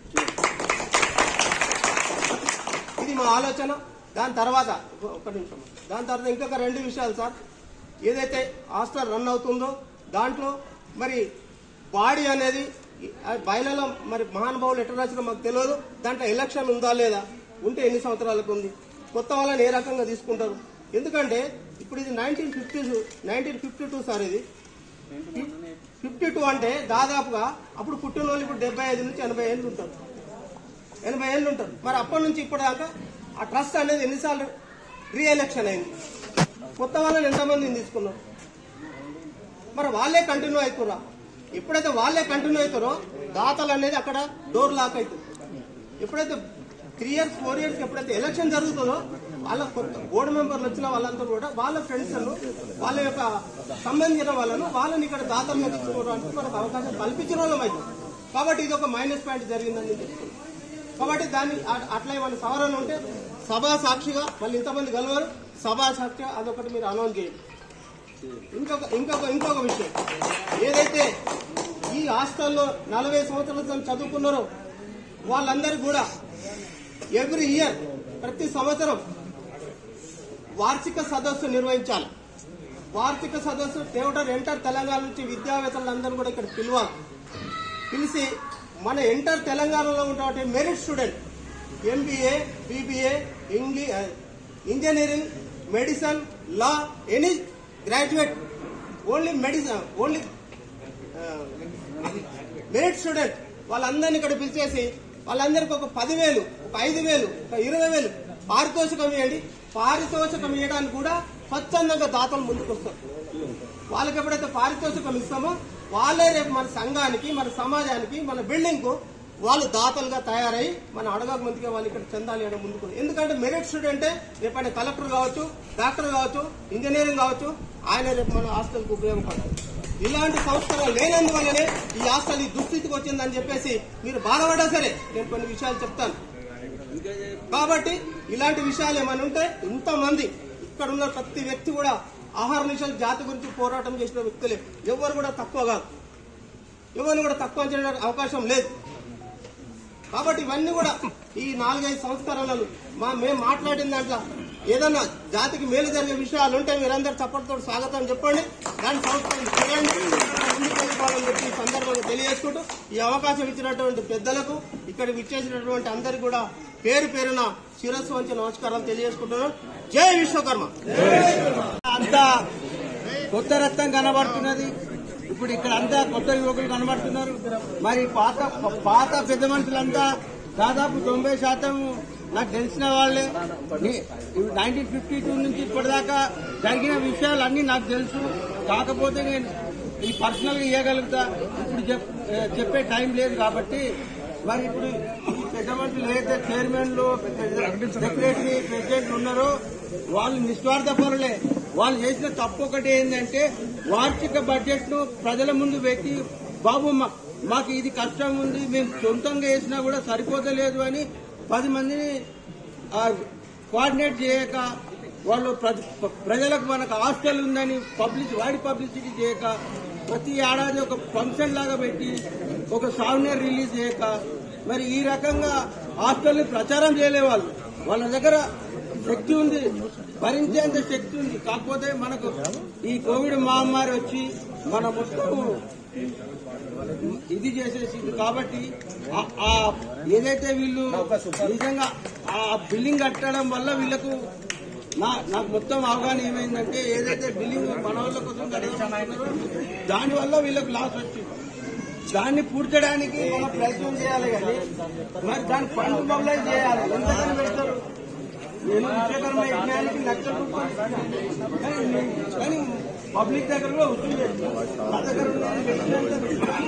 ఇది మా ఆలోచన దాని తర్వాత ఒక- ఒక్క నిమిషం దాని తర్వాత ఇంకొక రెండు విషయాలు సార్ ఏదైతే హాస్టల్ రన్ అవుతుందో దాంట్లో మరి బాడీ అనేది ఆ బయలలో మరి మహానుభావులు ఎట్లా రాసినా మాకు తెలియదు దాంట్లో ఎలక్షన్ ఉందా లేదా ఉంటే ఎన్ని సంవత్సరాలకు ఉంది కొత్త వాళ్ళని ఏ రకంగా తీసుకుంటారు ఎందుకంటే ఇప్పుడు ఇది nineteen fifty nineteen fifty two sir ఇది ఫిఫ్టీ టూ అంటే దాదాపుగా అప్పుడు పుట్టిన వాళ్ళు ఇప్పుడు డెబ్బై ఐదు నుంచి ఎనభై ఏళ్ళు ఉంటారు ఎనభై ఏళ్ళు ఉంటారు మరి అప్పటి నుంచి ఇప్పటిదాకా ఆ ట్రస్ట్ అనేది ఎన్నిసార్లు రీ ఎలక్షన్ అయింది కొత్త వాళ్ళని ఎంతమందిని తీసుకున్నాం మరి వాళ్ళే కంటిన్యూ అవుతురా ఎప్పుడైతే వాళ్ళే కంటిన్యూ అవుతారో దాతలు అనేది అక్కడ డోర్ లాక్ అవుతుంది ఎప్పుడైతే త్రీ ఇయర్స్ ఫోర్ ఇయర్స్ ఎప్పుడైతే ఎలక్షన్ జరుగుతుందో వాళ్ళ కొత్త బోర్డు మెంబర్లు వచ్చిన వాళ్ళంతా కూడా వాళ్ళ ఫ్రెండ్స్ వాళ్ళ యొక్క సంబంధించిన వాళ్ళను వాళ్ళని ఇక్కడ దాతలు మెచ్చుకోవడానికి మనకు అవకాశం కల్పించిన వాళ్ళం అయితే కాబట్టి ఇది ఒక మైనస్ పాయింట్ జరిగిందని నేను చెప్తున్నాను కాబట్టి దాన్ని అ- అట్లా ఏమైనా సవరణ ఉంటే సభా సాక్షిగా మళ్ళీ ఇంతమంది కలవరు సభా సాక్షిగా అదొకటి మీరు అనౌన్స్ చేయండి ఇంకొక ఇంకొక ఇంకొక విషయం ఏదైతే ఈ హాస్టల్లో నలభై సంవత్సరాల క్రితం చదువుకున్నారో వాళ్ళందరూ కూడా ఎవ్రీ ఇయర్ ప్రతి సంవత్సరం వార్షిక సదస్సు నిర్వహించాలి వార్షిక సదస్సు టేవటర్ ఎంటర్ తెలంగాణ నుంచి విద్యావేత్తలందరూ కూడా ఇక్కడ పిలవాలి పిలిచి మన ఎంటర్ తెలంగాణలో ఉన్నటువంటి merit student MBA BBA English engineering medicine law any graduate only medicine only merit student వాళ్ళందరినీ ఇక్కడ పిలిచేసి వాళ్ళందరికీ ఒక పదివేలు ఒక ఐదు వేలు ఒక ఇరవై వేలు పారితోషికం ఇవ్వండి పారితోషికం ఇవ్వడానికి కూడా స్వచ్ఛందంగా దాతలు ముందుకు వస్తారు వాళ్ళకి ఎప్పుడైతే పారితోషికం ఇస్తామో వాళ్ళే రేపు మన సంఘానికి మన సమాజానికి మన బిల్డింగ్ కు వాళ్ళు దాతలుగా తయారై మన అడగక ముందుగా వాళ్ళు ఇక్కడ చెందాలి అని ముందుకు ఎందుకంటే మెరిట్ స్టూడెంటే రేపు ఆయన కలెక్టర్ కావచ్చు డాక్టర్ కావచ్చు ఇంజనీరింగ్ కావచ్చు ఆయన రేపు మన హాస్టల్కి ఉపయోగపడతారు ఇలాంటి సంస్కారం లేనందువల్లనే ఈ హాస్టల్ ఈ దుస్థితికి వచ్చిందని చెప్పేసి మీరు బాధపడ్డా సరే నేను కొన్ని విషయాలు చెప్తాను కాబట్టి ఇలాంటి విషయాలు ఏమైనా ఉంటే ఇంతమంది ఇక్కడ ఉన్న ప్రతి వ్యక్తి కూడా ఆహార నిషేధ జాతి గురించి పోరాటం చేసిన వ్యక్తులే ఎవరు కూడా తక్కువ కాదు ఎవరిని కూడా తక్కువ చేయడానికి అవకాశం లేదు కాబట్టి ఇవన్నీ కూడా ఈ నాలుగైదు సంస్కరణలు మా మేము మాట్లాడిన దాంట్లో ఏదన్నా జాతికి మేలు జరిగే విషయాలు ఉంటే మీరందరూ చప్పటితో స్వాగతం చెప్పండి దాన్ని సంస్కరణ చేయండి ముందుకు వెళ్ళిపోవాలని చెప్పి ఈ సందర్భంగా తెలియజేసుకుంటూ ఈ అవకాశం ఇచ్చినటువంటి పెద్దలకు ఇక్కడ విచ్చేసినటువంటి అందరికి కూడా పేరు పేరున శిరస్సు వంచి నమస్కారాలు తెలియజేసుకుంటున్నాను జై విశ్వకర్మ అంతా కొత్త రక్తం కనబడుతున్నది ఇప్పుడు ఇక్కడ అంతా కొత్త యువకులు కనబడుతున్నారు మరి పాత పాత పెద్ద మనుషులంతా దాదాపు తొంభై శాతం నాకు తెలిసిన వాళ్ళే నైన్టీన్ ఫిఫ్టీ టూ నుంచి ఇప్పటిదాకా జరిగిన విషయాలు అన్ని నాకు తెలుసు కాకపోతే నేను ఈ పర్సనల్ గా ఇవ్వగలుగుతా ఇప్పుడు చెప్- చెప్పే టైం లేదు కాబట్టి మరి ఇప్పుడు ఈ పెద్ద మనుషులు ఏదైతే చైర్మన్లు సెక్రటరీ ప్రెసిడెంట్ ఉన్నారో వాళ్ళు నిస్వార్థ పరులే వాళ్ళు చేసిన తప్పు ఒకటి ఏంటంటే వార్షిక బడ్జెట్ ను ప్రజల ముందు పెట్టి బాబు మా- మాకు ఇది కష్టం ఉంది మేము సొంతంగా వేసినా కూడా సరిపోతలేదు అని పది మందిని ఆ, కోఆర్డినేట్ చేయక వాళ్ళు ప్రజ- ప్రజలకు మనకు హాస్టల్ ఉందని పబ్లిసి వాడి పబ్లిసిటీ చేయక ప్రతి ఏడాది ఒక ఫంక్షన్ లాగా పెట్టి ఒక సాఫ్ట్వేర్ రిలీజ్ చేయక మరి ఈ రకంగా హాస్టల్ని ప్రచారం చేయలే వాళ్ళు వాళ్ళ దగ్గర శక్తి ఉంది భరించేంత శక్తి ఉంది కాకపోతే మనకు ఈ కోవిడ్ మహమ్మారి వచ్చి మన మొత్తం ఇది చేసేసింది కాబట్టి ఆ- ఆ ఏదైతే వీళ్ళు నిజంగా ఆ బిల్డింగ్ కట్టడం వల్ల వీళ్ళకు నా నాకు మొత్తం అవగాహన ఏమైందంటే ఏదైతే బిల్డింగ్ మన వాళ్ళ కోసం కట్టడం దాని వల్ల వీళ్ళకు లాస్ వచ్చింది దాన్ని పూడ్చడానికి మనం ప్రయత్నం చేయాలి కానీ మరి దాని ఫండ్ మొబిలైజ్ చేయాలి ఎంతకని పెడతారు నేను విశ్వకర్మ యజ్ఞానికి లక్ష రూపాయలు ఇస్తున్నాను. కానీ కానీ పబ్లిక్ దగ్గర కూడా వసూలు చేస్తున్నారు. మా దగ్గర ఉన్నది పెట్టినంత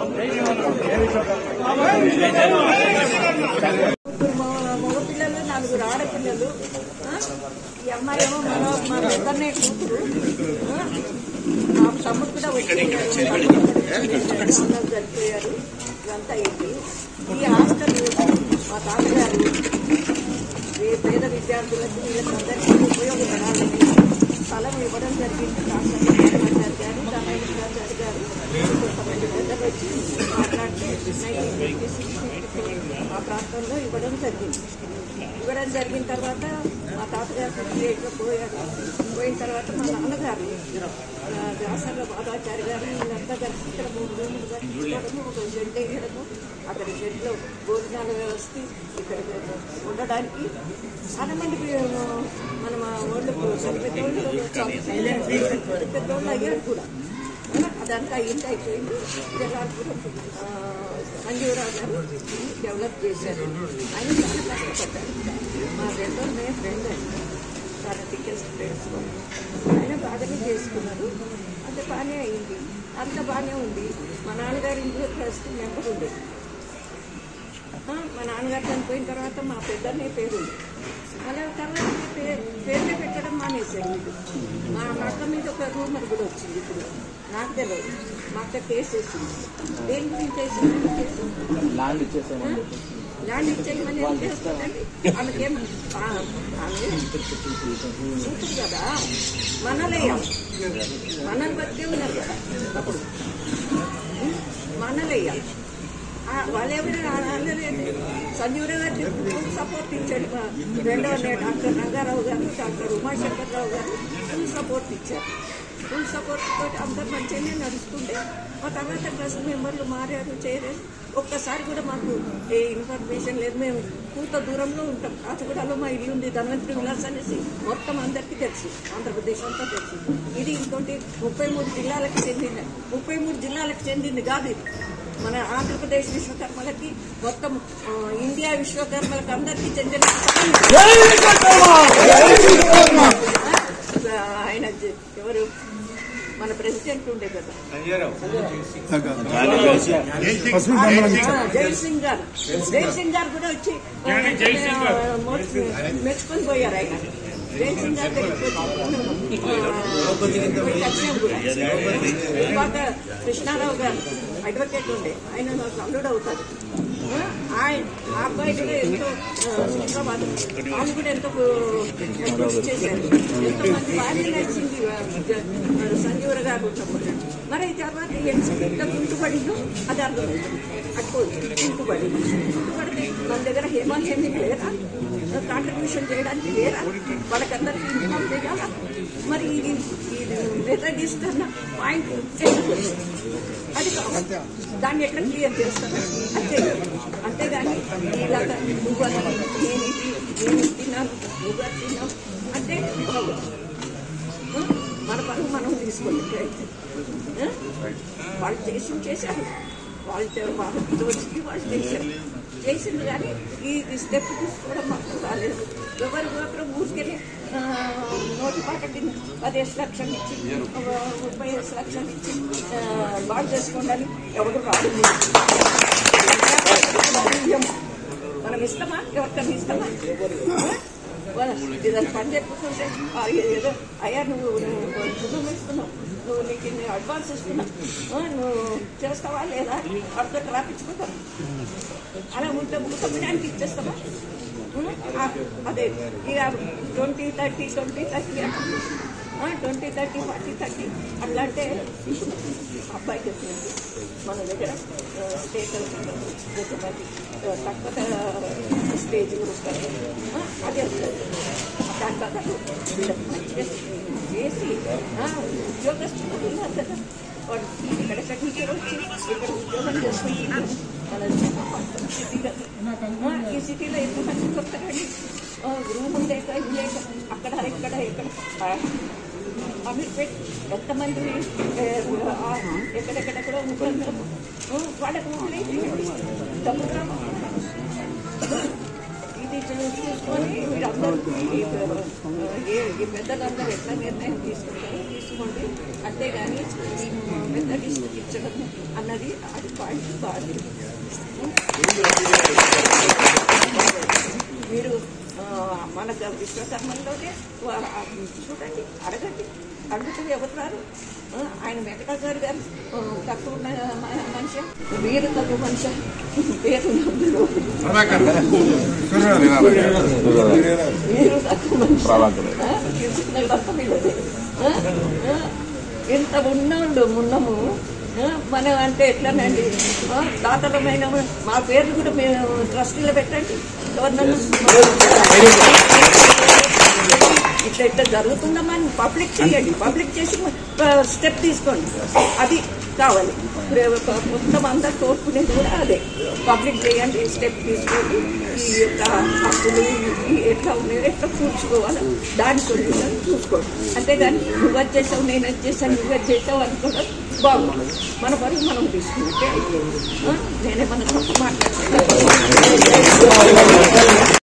మగపిల్లలు నలుగురు ఆడపిల్లలు ఆ? ఈ అమ్మాయి ఏమో మన మన ఇద్దరినే కూతురు ఆ? మా తమ్ముడు కూడా వచ్చేయారు చనిపోయారు ఇదంతా అయింది ఈ హాస్టల్ మా తాతగారు ఏ పేద విద్యార్థులకు వీళ్ళకి అందరికీ ఉపయోగపడాలని స్థలం ఇవ్వడం జరిగింది రాష్ట్ర గారు గారు తమిళ గారు గారు కొంతమంది పెద్దలు వచ్చి మాట్లాడితే నైన్టీన్ ఫిఫ్టీ సిక్స్ ఆ ప్రాంతంలో ఇవ్వడం జరిగింది ఇవ్వడం జరిగిన తర్వాత మా తాతగారు ఫిఫ్టీ ఎయిట్లో పోయారు పోయిన తర్వాత మా నాన్నగారు ఆ, వ్యాసంగ బాధాచారి గారు వీళ్ళంతా కలిసి ఇక్కడ మూడు రూములు కట్టించుకోవడము ఒక షెడ్ వేయడము అక్కడ షెడ్లో భోజనాల వ్యవస్థ ఇక్కడ ఉండడానికి చాలా మంది మన వాళ్ళు పెద్దోళ్ళు పెద్దోళ్ళు అయ్యారు కూడా అదంతా ఇంత అయిపోయింది జలాల్పురం మంజూరావు గారు డెవలప్ చేశారు ఆయన చాలా కష్టపడ్డారు మా రెండో మేము ఫ్రెండ్ అండి చాలా టికెట్స్ ఫ్రెండ్స్ ఆయన బాగానే చేసుకున్నారు అంత బాగానే అయింది అంత బాగానే ఉంది మా నాన్నగారి ఇంట్లో ట్రస్ట్ మెంబర్ ఉండే ఆ, మా నాన్నగారు చనిపోయిన తర్వాత మా పెద్దనే పేరు ఉంది మళ్ళీ తర్వాత పేరు పేర్లే పెట్టడం మానేశారు వీళ్ళు మా మా అక్క మీద ఒక రూమర్ కూడా వచ్చింది ఇప్పుడు నాకు తెలియదు మా అక్క కేసు వేసింది దేని గురించి వేసింది కేసు ల్యాండ్ ఇచ్చేసామని ల్యాండ్ ఇచ్చేయమని ఏం చేస్తుందండి ఆమెకేం ఆ, ఆమె చూపురు కదా మనలేయం మనలు బతికే ఉన్నారు కదా అప్పుడు మనలేయాలి వాళ్ళెవరైనా అనలేదు సంజీవరావు గారికి ఫుల్ సపోర్ట్ ఇచ్చాడు మా రెండవ డాక్టర్ రంగారావు గారు డాక్టర్ ఉమాశంకర్రావు గారు ఫుల్ సపోర్ట్ ఇచ్చారు ఫుల్ సపోర్ట్ తోటి అందరు మంచిగానే నడుస్తుంటే మా తర్వాత ట్రస్ట్ మెంబర్లు మారారు చేయలేదు ఒక్కసారి కూడా మాకు ఏ ఇన్ఫర్మేషన్ లేదు మేము పూత దూరంలో ఉంటాం కాచిగూడలో మా ఇల్లు ఉంది ధన్వంతరి విలాస్ అనేసి మొత్తం అందరికీ తెలుసు ఆంధ్రప్రదేశ్ అంతా తెలుసు ఇది ఇంకోటి ముప్పై మూడు జిల్లాలకు చెందిన ముప్పై మూడు జిల్లాలకు చెందింది కాదు ఇది మన ఆంధ్రప్రదేశ్ విశ్వకర్మలకి మొత్తం ఆ, ఇండియా విశ్వకర్మలకు అందరికీ చెందిన ఆ, ఆయన జ- ఎవరు మన ప్రెసిడెంట్ ఉండే కదా ఆ, జైసింగ్ గారు జైసింగ్ గారు కూడా వచ్చి ఆ, ఆ, మోస్ట్- మెచ్చుకొని పోయారు ఆయన జైసింగ్ గారు దగ్గరికి వచ్చి, ఆ, పోయి కలిసాం కూడా. తర్వాత కృష్ణారావు గారు అడ్వకేట్ ఉండే ఆయన నాకు అల్లుడు అవుతాడు ఆ, ఆయన ఆ అబ్బాయి కూడా ఎంతో ఆ, హైదరాబాద్ వాళ్ళు కూడా ఎంతో ఆ, కృషి చేశారు ఎంతో మంది బాగా నడిచింది ఆ, జ- ఆ, సంజీవర గారు ఉన్నప్పుడు మరి తర్వాత ఎంత కుంటుపడిందో అది అర్థమైంది అట్టుకోవచ్చు కుంటుపడి కుంటుపడితే మన దగ్గర హేమంత్ ఎందుకు లేదా కాంట్రిబ్యూషన్ చేయడానికి లేదా వాళ్ళకందరికీ ఇన్కమ్ చేయాలా మరి ఇది ఇది లెటర్ ఇస్తున్న పాయింట్ ఎందుకు వచ్చింది? అది కావాలి దాన్ని ఎట్లా క్లియర్ చేస్తాను అంతే అంతేగాని ఇలాగా నువ్వు అది నేను ఇది నేను ఇది తిన్నాను నువ్వు అది తిన్నావు అంటే అవ్వదు. ఆ? మన పనులు మనం తీసుకోండి ఆ? వాళ్ళు చేసి చేశారు వాళ్ళు చే- వాళ్ళకి తోచింది వాళ్ళు చేశారు చేసింది కానీ ఈ స్టెప్ తీసుకోవడం మాకు రాలేదు ఎవరు మాత్రం ఊరికెళ్ళి ఆ, నోటి పాట తిని పదిహేను లక్షలు ఇచ్చి ఆ, ముప్పై ఐదు లక్షలు ఇచ్చి ఆ, బాగు చేసుకోండి అని ఎవరు రాదు ఇయ్యము. మనం ఇస్తామా ఎవరికన్నా ఇస్తామా వాళ్ళ- ఏదైనా పని చెప్పుకుంటే ఆ, ఏదో అయ్యా నువ్వు నువ్వు రుణం ఇస్తున్నావు నువ్వు నీకు ఇన్ని అడ్వాన్స్ ఇస్తున్నావు ఆ, నువ్వు చేస్తావా లేదా అర్థం రాపించుకుంటావు అలా ఉంటే ముఖపడానికి ఇచ్చేస్తామా ఉం? ఆ, అదే ఇక twenty thirty twenty thirty twenty thirty forty thirty అట్లా అంటే అబ్బాయికి వచ్చింది మన దగ్గర స్టేట్ కొంతమంది ఆ, తక్కువ స్టేజ్ గ్రూప్ ఆ, అది వస్తుంది దాని బదులు వీళ్ళకి మంచిగా చేసి ఆ, ఉద్యోగస్తులు ఉన్నారు కదా వాడు ఎక్కడెక్కడి నుంచి వచ్చి ఇక్కడ ఉద్యోగం చేసుకుంటున్నారు మన సిటీలో ఆ, ఈ సిటీలో ఎంతమంది వస్తారండి రూమ్ లేక ఇది లేక అక్కడ ఇక్కడ ఇక్కడ ఆ, అమీర్పేట్ ఎంతమంది ఏ, ఆ, ఎక్కడెక్కడెక్కడ ఉంటున్నారు ఆ, వాళ్ళకి ఊళ్ళేసి డబ్బు గ్రామం ఇది చూ- చూసుకొని మీరందరూ ఈ, ఆ, ఏ- ఈ పెద్దలందరూ ఎట్లా నిర్ణయం తీసుకుంటారో తీసుకోండి అంతేగాని ఈ పెద్ద డిస్ట్రిక్ట్ ఇచ్చడం అన్నది అది పాయింట్ కాదు మీరు ఆ, మన విశ్వకర్మల్లోనే వా- ఆ, చూడండి అడగండి అడుగుతూ ఎవరు రారు ఆ, ఆయన వెంకట గారు గారు ఆ, తక్కువ ఉన్న మ- మనిషి వీరు తక్కువ మనిషి పేరు నందులు. మీరు తక్కువ మనిషి ఆ, కీర్తినగర్ తక్కువ వీళ్ళది. ఆ, ఆ, ఇంత ఉన్నాడు మున్నము ఆ, మనం అంటే ఎట్లానండి ఆ, దాతలమైన మా పేర్లు కూడా మేము ట్రస్టీలో పెట్టండి ఎవరినన్నా ఇట్లా ఇట్లా జరుగుతుందమ్మని పబ్లిక్ చేయండి పబ్లిక్ చేసి స్టెప్ తీసుకోండి అది కావాలి ఇప్పుడు మొత్తం అందరు కోరుకునేది కూడా అదే పబ్లిక్ చేయండి స్టెప్ తీసుకోండి ఈ యొక్క హక్కులు ఈ ఎట్లా ఉన్నాయో ఎట్లా కూర్చుకోవాలో దాని సొల్యూషన్ చూసుకోండి అంతేగాని నువ్వు అది చేసావు నేను అది చేశాను నువ్వు అది చేసావు అనుకోవడం బాగుంది మన పనులు మనం తీసుకుంటే ఆ, నేనేమన్నా తప్పు మాట్లాడుతున్నాను